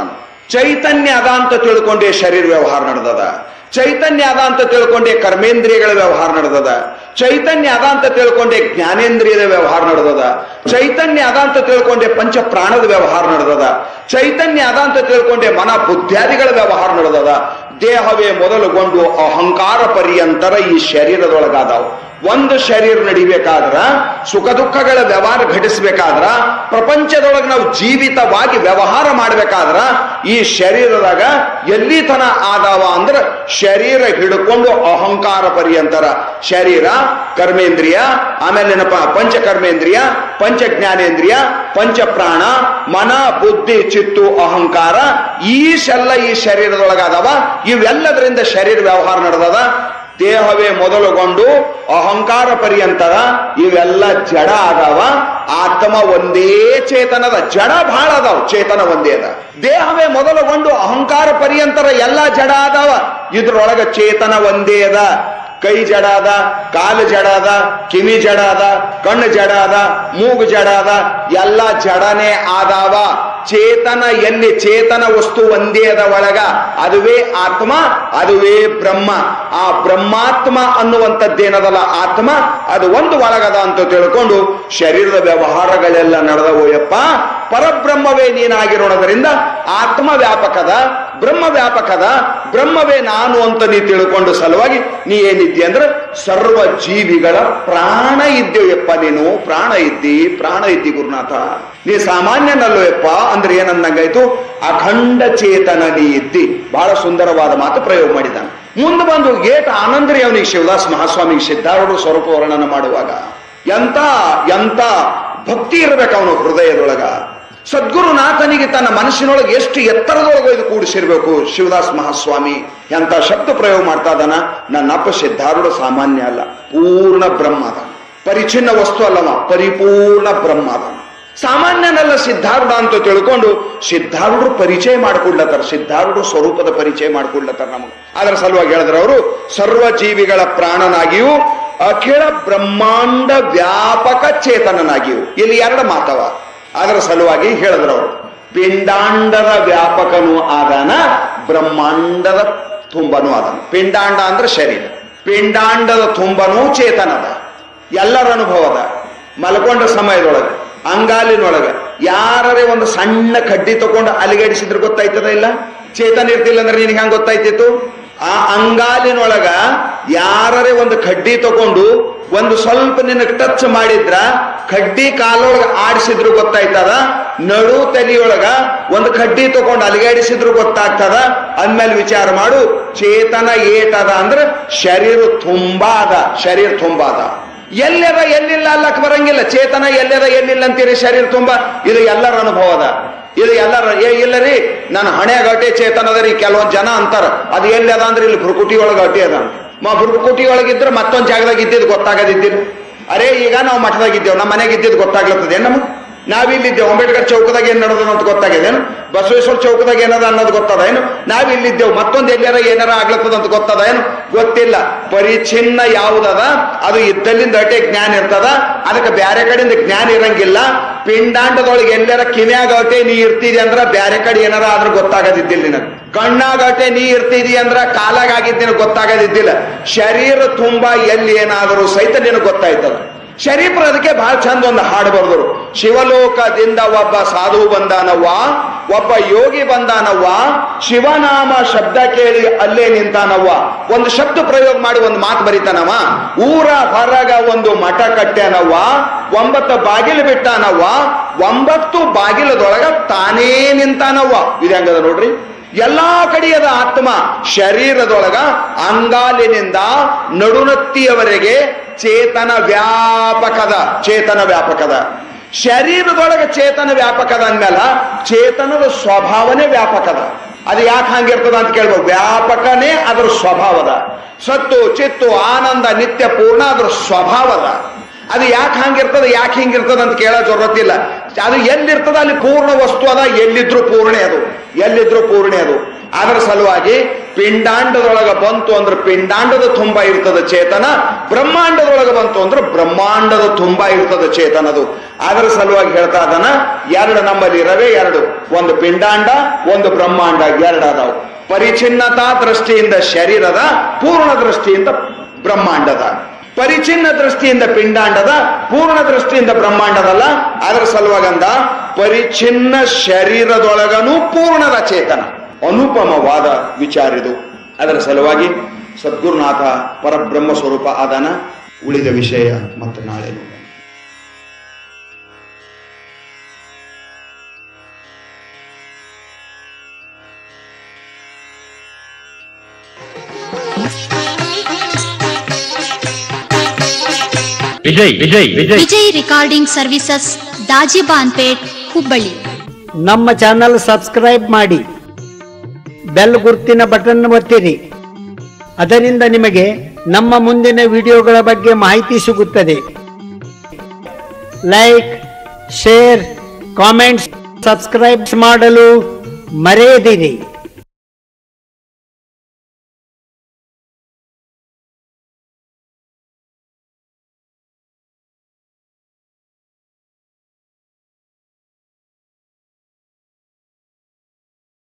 A: ಚೈತನ್ಯ ಅದ ಅಂತ ತಿಳ್ಕೊಂಡೇ ಶರೀರ ವ್ಯವಹಾರ ನಡೆದದ ಚೈತನ್ಯ ಅದ ಅಂತ ತಿಳ್ಕೊಂಡೆ ಕರ್ಮೇಂದ್ರಿಯಗಳ ವ್ಯವಹಾರ ನಡೆದದ ಚೈತನ್ಯ ಅದ ಅಂತ ತಿಳ್ಕೊಂಡೆ ಜ್ಞಾನೇಂದ್ರಿಯದ ವ್ಯವಹಾರ ನಡೆದದ ಚೈತನ್ಯ ಅದ ಅಂತ ತಿಳ್ಕೊಂಡೆ ಪಂಚ ಪ್ರಾಣದ ವ್ಯವಹಾರ ನಡೆದದ ಚೈತನ್ಯ ಅದ ಅಂತ ತಿಳ್ಕೊಂಡೆ ಮನ ಬುದ್ಧಾದಿಗಳ ವ್ಯವಹಾರ ನಡೆದದ ದೇಹವೇ ಮೊದಲುಗೊಂಡು ಅಹಂಕಾರ ಪರ್ಯಂತರ ಈ ಶರೀರದೊಳಗಾದವು ಒಂದು ಶರೀರ ನಡಿಬೇಕಾದ್ರ ಸುಖ ದುಃಖಗಳ ವ್ಯವಹಾರ ಘಟಿಸ್ಬೇಕಾದ್ರ ಪ್ರಪಂಚದೊಳಗೆ ನಾವು ಜೀವಿತವಾಗಿ ವ್ಯವಹಾರ ಮಾಡ್ಬೇಕಾದ್ರ ಈ ಶರೀರದಾಗ ಎಲ್ಲಿ ತನ ಆದಾವ ಅಂದ್ರ ಶರೀರ ಹಿಡ್ಕೊಂಡು ಅಹಂಕಾರ ಪರ್ಯಂತರ ಶರೀರ ಕರ್ಮೇಂದ್ರಿಯ ಆಮೇಲೆ ಏನಪ್ಪ ಪಂಚ ಕರ್ಮೇಂದ್ರಿಯ ಪಂಚ ಜ್ಞಾನೇಂದ್ರಿಯ ಪಂಚ ಪ್ರಾಣ ಮನ ಬುದ್ಧಿ ಚಿತ್ತು ಅಹಂಕಾರ ಈಶೆಲ್ಲ ಈ ಶರೀರದೊಳಗಾದವ ಇವೆಲ್ಲದರಿಂದ ಶರೀರ ವ್ಯವಹಾರ ನಡೆದದ ದೇಹವೇ ಮೊದಲುಗೊಂಡು ಅಹಂಕಾರ ಪರ್ಯಂತರ ಇವೆಲ್ಲ ಜಡ ಆದಾವ ಆತ್ಮ ಒಂದೇ ಚೇತನದ ಜಡ ಬಹಳ ಅದಾವ ಚೇತನ ಒಂದೇ ಅದ ದೇಹವೇ ಮೊದಲುಗೊಂಡು ಅಹಂಕಾರ ಪರ್ಯಂತರ ಎಲ್ಲ ಜಡ ಆದಾವ ಇದ್ರೊಳಗ ಚೇತನ ಒಂದೇ ಅದ ಕೈ ಜಡ ಅದ ಕಾಲು ಜಡ ಅದ ಕಿವಿ ಜಡ ಅದ ಕಣ್ಣು ಜಡ ಅದ ಮೂಗು ಜಡ ಅದ ಎಲ್ಲ ಜಡನೆ ಆದಾವ ಚೇತನ ಎಲ್ಲಿ ಚೇತನ ವಸ್ತು ಒಂದೇ ಅದ ಒಳಗ ಅದುವೇ ಆತ್ಮ ಅದುವೇ ಬ್ರಹ್ಮ ಆ ಬ್ರಹ್ಮಾತ್ಮ ಅನ್ನುವಂಥದ್ದೇನದಲ್ಲ ಆತ್ಮ ಅದು ಒಂದು ಒಳಗದ ಅಂತ ತಿಳ್ಕೊಂಡು ಶರೀರದ ವ್ಯವಹಾರಗಳೆಲ್ಲ ನಡೆದವೋಯಪ್ಪ ಪರಬ್ರಹ್ಮವೇ ನೀನಾಗಿರೋಣದ್ರಿಂದ ಆತ್ಮ ವ್ಯಾಪಕದ ಬ್ರಹ್ಮ ವ್ಯಾಪಕದ ಬ್ರಹ್ಮವೇ ನಾನು ಅಂತ ನೀ ತಿಳ್ಕೊಂಡು ಸಲುವಾಗಿ ನೀ ಏನಿದ್ದಿ ಅಂದ್ರೆ ಸರ್ವ ಜೀವಿಗಳ ಪ್ರಾಣ ಇದ್ದೇವಪ್ಪ ನೀನು ಪ್ರಾಣ ಇದ್ದಿ ಪ್ರಾಣ ಇದ್ದಿ ಗುರುನಾಥ ನೀ ಸಾಮಾನ್ಯನಲ್ಲೋ ಯಪ್ಪ ಅಂದ್ರೆ ಏನಂದಂಗಾಯ್ತು ಅಖಂಡ ಚೇತನ ನೀ ಇದ್ದಿ ಬಹಳ ಸುಂದರವಾದ ಮಾತು ಪ್ರಯೋಗ ಮಾಡಿದ್ದಾನೆ ಮುಂದೆ ಬಂದು ಏಟ ಆನಂದರಿ ಅವನಿಗೆ ಶಿವದಾಸ್ ಮಹಾಸ್ವಾಮಿಗೆ ಸಿದ್ಧಾರೂಢ ಸ್ವರೂಪ ವರ್ಣನ ಮಾಡುವಾಗ ಎಂತ ಎಂತ ಭಕ್ತಿ ಇರ್ಬೇಕು ಅವನು ಹೃದಯದೊಳಗ ಸದ್ಗುರುನಾಥನಿಗೆ ತನ್ನ ಮನಸ್ಸಿನೊಳಗೆ ಎಷ್ಟು ಎತ್ತರದೊಳಗೆ ಇದು ಕೂಡಿಸಿರ್ಬೇಕು ಶಿವದಾಸ್ ಮಹಾಸ್ವಾಮಿ ಎಂತ ಶಬ್ದ ಪ್ರಯೋಗ ಮಾಡ್ತಾ ಇದ್ದಾನ ನನ್ನಪ್ಪ ಸಿದ್ಧಾರೂಢ ಸಾಮಾನ್ಯ ಅಲ್ಲ ಪೂರ್ಣ ಬ್ರಹ್ಮ ಅದ ಪರಿಚಿನ್ನ ವಸ್ತು ಅಲ್ಲವ ಪರಿಪೂರ್ಣ ಬ್ರಹ್ಮ ಅದ ಸಾಮಾನ್ಯನಲ್ಲ ಸಿದ್ಧಾರೂಢ ಅಂತ ತಿಳ್ಕೊಂಡು ಸಿದ್ಧಾರೂಢರು ಪರಿಚಯ ಮಾಡ್ಕೊಡ್ಲತ್ತಾರ ಸಿದ್ಧಾರೂಢ ಸ್ವರೂಪದ ಪರಿಚಯ ಮಾಡ್ಕೊಡ್ಲತ್ತಾರ ನಮಗೆ ಅದರ ಸಲುವಾಗಿ ಹೇಳಿದ್ರ ಅವರು ಸರ್ವ ಜೀವಿಗಳ ಪ್ರಾಣನಾಗಿಯೂ ಅಖಿಲ ಬ್ರಹ್ಮಾಂಡ ವ್ಯಾಪಕ ಚೇತನನಾಗಿಯೂ ಇಲ್ಲಿ ಎರಡು ಮಾತವ ಅದರ ಸಲುವಾಗಿ ಹೇಳಿದ್ರು ಅವರು ಪಿಂಡಾಂಡದ ವ್ಯಾಪಕನೂ ಆದಾನ ಬ್ರಹ್ಮಾಂಡದ ತುಂಬನೂ ಆದಾನ ಪಿಂಡಾಂಡ ಅಂದ್ರೆ ಶರೀರ ಪಿಂಡಾಂಡದ ತುಂಬನೂ ಚೇತನದ ಎಲ್ಲರ ಅನುಭವದ ಮಲ್ಕೊಂಡ ಸಮಯದೊಳಗೆ ಅಂಗಾಲಿನೊಳಗೆ ಯಾರೇ ಒಂದು ಸಣ್ಣ ಕಡ್ಡಿ ತಗೊಂಡು ಅಲಿಗಡಿಸಿದ್ರೆ ಗೊತ್ತಾಯ್ತದ ಇಲ್ಲ ಚೇತನ ಇರ್ತಿಲ್ಲ ಅಂದ್ರೆ ನಿನಗೆ ಹಂಗ ಗೊತ್ತಾಯ್ತಿತ್ತು ಆ ಅಂಗಾಲಿನೊಳಗ ಯಾರೇ ಒಂದು ಕಡ್ಡಿ ತಗೊಂಡು ಒಂದು ಸ್ವಲ್ಪ ನಿನಗೆ ಟಚ್ ಮಾಡಿದ್ರ ಕಡ್ಡಿ ಕಾಲೊಳಗ ಆಡಿಸಿದ್ರು ಗೊತ್ತಾಯ್ತದ ನಡು ತಲಿಯೊಳಗ ಒಂದು ಕಡ್ಡಿ ತಗೊಂಡು ಅಲಿಗಾಡಿಸಿದ್ರು ಗೊತ್ತಾಗ್ತದ ಅಂದ್ಮೇಲೆ ವಿಚಾರ ಮಾಡು ಚೇತನ ಏಟದ ಅಂದ್ರೆ ಶರೀರ ತುಂಬಾ ಅದ ಶರೀರ ತುಂಬಾ ಅದ ಎಲ್ಲದ ಎಲ್ಲಿಲ್ಲ ಅಲ್ಲಕ್ ಬರಂಗಿಲ್ಲ ಚೇತನ ಎಲ್ಲದ ಎಲ್ಲಿಲ್ಲ ಅಂತೀರಿ ಶರೀರ ತುಂಬಾ ಇದು ಎಲ್ಲರ ಅನುಭವ ಅದ ಇದು ಎಲ್ಲರ ಏ ಇಲ್ಲ ರೀ ನನ್ನ ಹಣೆ ಗಟ್ಟೆ ಚೇತನ ಅದ ರೀ ಕೆಲವೊಂದ್ ಜನ ಅಂತಾರ ಅದು ಎಲ್ಲಿ ಅದ ಅಂದ್ರೆ ಇಲ್ಲಿ ಭುರುಕುಟಿ ಒಳಗ ಅಟ್ಟಿ ಅದ ಮ ಭುರುಕುಟಿ ಒಳಗಿದ್ರೆ ಮತ್ತೊಂದ್ ಜಾಗದಾಗ ಇದ್ದಿದ್ದು ಗೊತ್ತಾಗದಿದ್ದಿಲ್ಲ ಅರೇ ಈಗ ನಾವು ಮಠದಾಗ ಇದ್ದೇವೆ ನಮ್ಮ ಮನೆಗೆ ಇದ್ದಿದ್ದು ಗೊತ್ತಾಗ್ಲತ್ತದ ನಮಗೆ ನಾವಿಲ್ಲಿದ್ದೇವೆ ಅಂಬೇಡ್ಕರ್ ಚೌಕದಾಗ ಏನ್ ನಡೆದ ಅಂತ ಗೊತ್ತಾಗಿದೇನು ಬಸವೇಶ್ವರ ಚೌಕದಾಗ ಏನದ ಅನ್ನೋದು ಗೊತ್ತದ ಏನು ನಾವಿಲ್ಲಿದ್ದೇವೆ ಮತ್ತೊಂದು ಎಲ್ಲಾರ ಏನಾರ ಆಗ್ಲತ್ತದ ಅಂತ ಗೊತ್ತದ ಏನು ಗೊತ್ತಿಲ್ಲ ಪರಿಚಿನ್ನ ಯಾವುದದ ಅದು ಇದ್ದಲ್ಲಿಂದ ಅಟೆ ಜ್ಞಾನ ಇರ್ತದ ಅದಕ್ಕೆ ಬ್ಯಾರೆ ಕಡೆಯಿಂದ ಜ್ಞಾನ ಇರಂಗಿಲ್ಲ ಪಿಂಡಾಂಡದೊಳಗೆ ಎಲ್ಲಾರ ಕಿವ್ಯಾಗ ಅಟೆ ನೀ ಇರ್ತಿದಿ ಅಂದ್ರ ಬ್ಯಾರೆ ಕಡೆ ಏನಾರ ಆದ್ರೂ ಗೊತ್ತಾಗದಿದ್ದಿಲ್ಲ ನಿನಗೆ ಕಣ್ಣಾಗಟೆ ನೀ ಇರ್ತಿದಿ ಅಂದ್ರ ಕಾಲಾಗ ಆಗಿದ್ದ ಗೊತ್ತಾಗದಿದ್ದಿಲ್ಲ ಶರೀರ ತುಂಬಾ ಎಲ್ಲಿ ಏನಾದರೂ ಸಹಿತ ನಿನಗೆ ಗೊತ್ತಾಯ್ತದ ಶರೀಫ್ರ ಅದಕ್ಕೆ ಬಹಳ ಚಂದ ಒಂದು ಹಾಡು ಬರೆದರು ಶಿವಲೋಕದಿಂದ ಒಬ್ಬ ಸಾಧು ಬಂದಾನವ್ವ ಒಬ್ಬ ಯೋಗಿ ಬಂದಾನವ್ವ ಶಿವನಾಮ ಶಬ್ದ ಕೇಳಿ ಅಲ್ಲೇ ನಿಂತಾನವ್ವ ಒಂದು ಶಬ್ದ ಪ್ರಯೋಗ ಮಾಡಿ ಒಂದು ಮಾತು ಬರಿತಾನವ ಊರ ಹೊರಗ ಒಂದು ಮಠ ಕಟ್ಟ್ಯಾನವ್ವ ಒಂಬತ್ತು ಬಾಗಿಲು ಬಿಟ್ಟಾನವ್ವ ಒಂಬತ್ತು ಬಾಗಿಲದೊಳಗ ತಾನೇ ನಿಂತಾನವ್ವ ಇದಂಗದ ನೋಡ್ರಿ ಎಲ್ಲಾ ಕಡೆಯದ ಆತ್ಮ ಶರೀರದೊಳಗ ಅಂಗಾಲಿನಿಂದ ನಡುನತ್ತಿಯವರೆಗೆ ಚೇತನ ವ್ಯಾಪಕದ ಚೇತನ ವ್ಯಾಪಕದ ಶರೀರದೊಳಗೆ ಚೇತನ ವ್ಯಾಪಕದ ಅಂದ್ಮೇಲ ಚೇತನದ ಸ್ವಭಾವನೆ ವ್ಯಾಪಕದ ಅದು ಯಾಕೆ ಹಂಗಿರ್ತದ ಅಂತ ಕೇಳ್ಬೋದು ವ್ಯಾಪಕನೇ ಅದರ ಸ್ವಭಾವದ ಸತ್ತು ಚಿತ್ತು ಆನಂದ ನಿತ್ಯ ಪೂರ್ಣ ಅದ್ರ ಸ್ವಭಾವದ ಅದು ಯಾಕೆ ಹಂಗಿರ್ತದ ಯಾಕೆ ಹಿಂಗಿರ್ತದ ಅಂತ ಕೇಳೋ ಜೊರತ್ತಿಲ್ಲ ಅದು ಎಲ್ಲಿರ್ತದ ಅಲ್ಲಿ ಪೂರ್ಣ ವಸ್ತು ಅದ ಎಲ್ಲಿದ್ರು ಪೂರ್ಣೆ ಅದು ಎಲ್ಲಿದ್ರು ಪೂರ್ಣೆ ಅದು ಅದರ ಸಲುವಾಗಿ ಪಿಂಡಾಂಡದೊಳಗ ಬಂತು ಅಂದ್ರೆ ಪಿಂಡಾಂಡದ ತುಂಬ ಇರ್ತದ ಚೇತನ ಬ್ರಹ್ಮಾಂಡದೊಳಗ ಬಂತು ಅಂದ್ರೆ ಬ್ರಹ್ಮಾಂಡದ ತುಂಬ ಇರ್ತದ ಚೇತನದು ಅದರ ಸಲುವಾಗಿ ಹೇಳ್ತಾ ಅದನ್ನ ಎರಡು ನಮ್ಮಲ್ಲಿ ಇರವೇ ಎರಡು ಒಂದು ಪಿಂಡಾಂಡ ಒಂದು ಬ್ರಹ್ಮಾಂಡ ಎರಡು ಅದಾವು ಪರಿಚಿನ್ನತಾ ದೃಷ್ಟಿಯಿಂದ ಶರೀರದ ಪೂರ್ಣ ದೃಷ್ಟಿಯಿಂದ ಬ್ರಹ್ಮಾಂಡದ ಪರಿಚಿನ್ನ ದೃಷ್ಟಿಯಿಂದ ಪಿಂಡಾಂಡದ ಪೂರ್ಣ ದೃಷ್ಟಿಯಿಂದ ಬ್ರಹ್ಮಾಂಡದಲ್ಲ ಅದರ ಸಲುವಾಗಂದ ಪರಿಚಿನ್ನ ಶರೀರದೊಳಗನೂ ಪೂರ್ಣದ ಚೇತನ ಅನುಪಮವಾದ ವಿಚಾರಿದು ಅದರ ಸಲುವಾಗಿ ಸದ್ಗುರುನಾಥ ಪರಬ್ರಹ್ಮ ಸ್ವರೂಪ ಆದಾನ ಉಳಿದ ವಿಷಯ ಮತ್ತು ನಾಳೆ ನೋಡೋಣ.
B: ವಿಜಯ್ ವಿಜಯ್ ವಿಜಯ್
C: ವಿಜಯ್ ರಿಕಾರ್ಡಿಂಗ್ ಸರ್ವಿಸಸ್ ದಾಜಿಬಾನ್ಪೇಟ್ ಹುಬ್ಬಳ್ಳಿ
D: ನಮ್ಮ ಚಾನಲ್ ಸಬ್ಸ್ಕ್ರೈಬ್ ಮಾಡಿ ಬೆಲ್ ಗುರುತಿನ ಬಟನ್ ಒತ್ತಿರಿ ಅದರಿಂದ ನಿಮಗೆ ನಮ್ಮ ಮುಂದಿನ ವಿಡಿಯೋಗಳ ಬಗ್ಗೆ ಮಾಹಿತಿ ಸಿಗುತ್ತದೆ ಲೈಕ್ ಶೇರ್ ಕಾಮೆಂಟ್ಸ್ ಸಬ್ಸ್ಕ್ರೈಬ್ ಮಾಡಲು ಮರೆಯದಿರಿ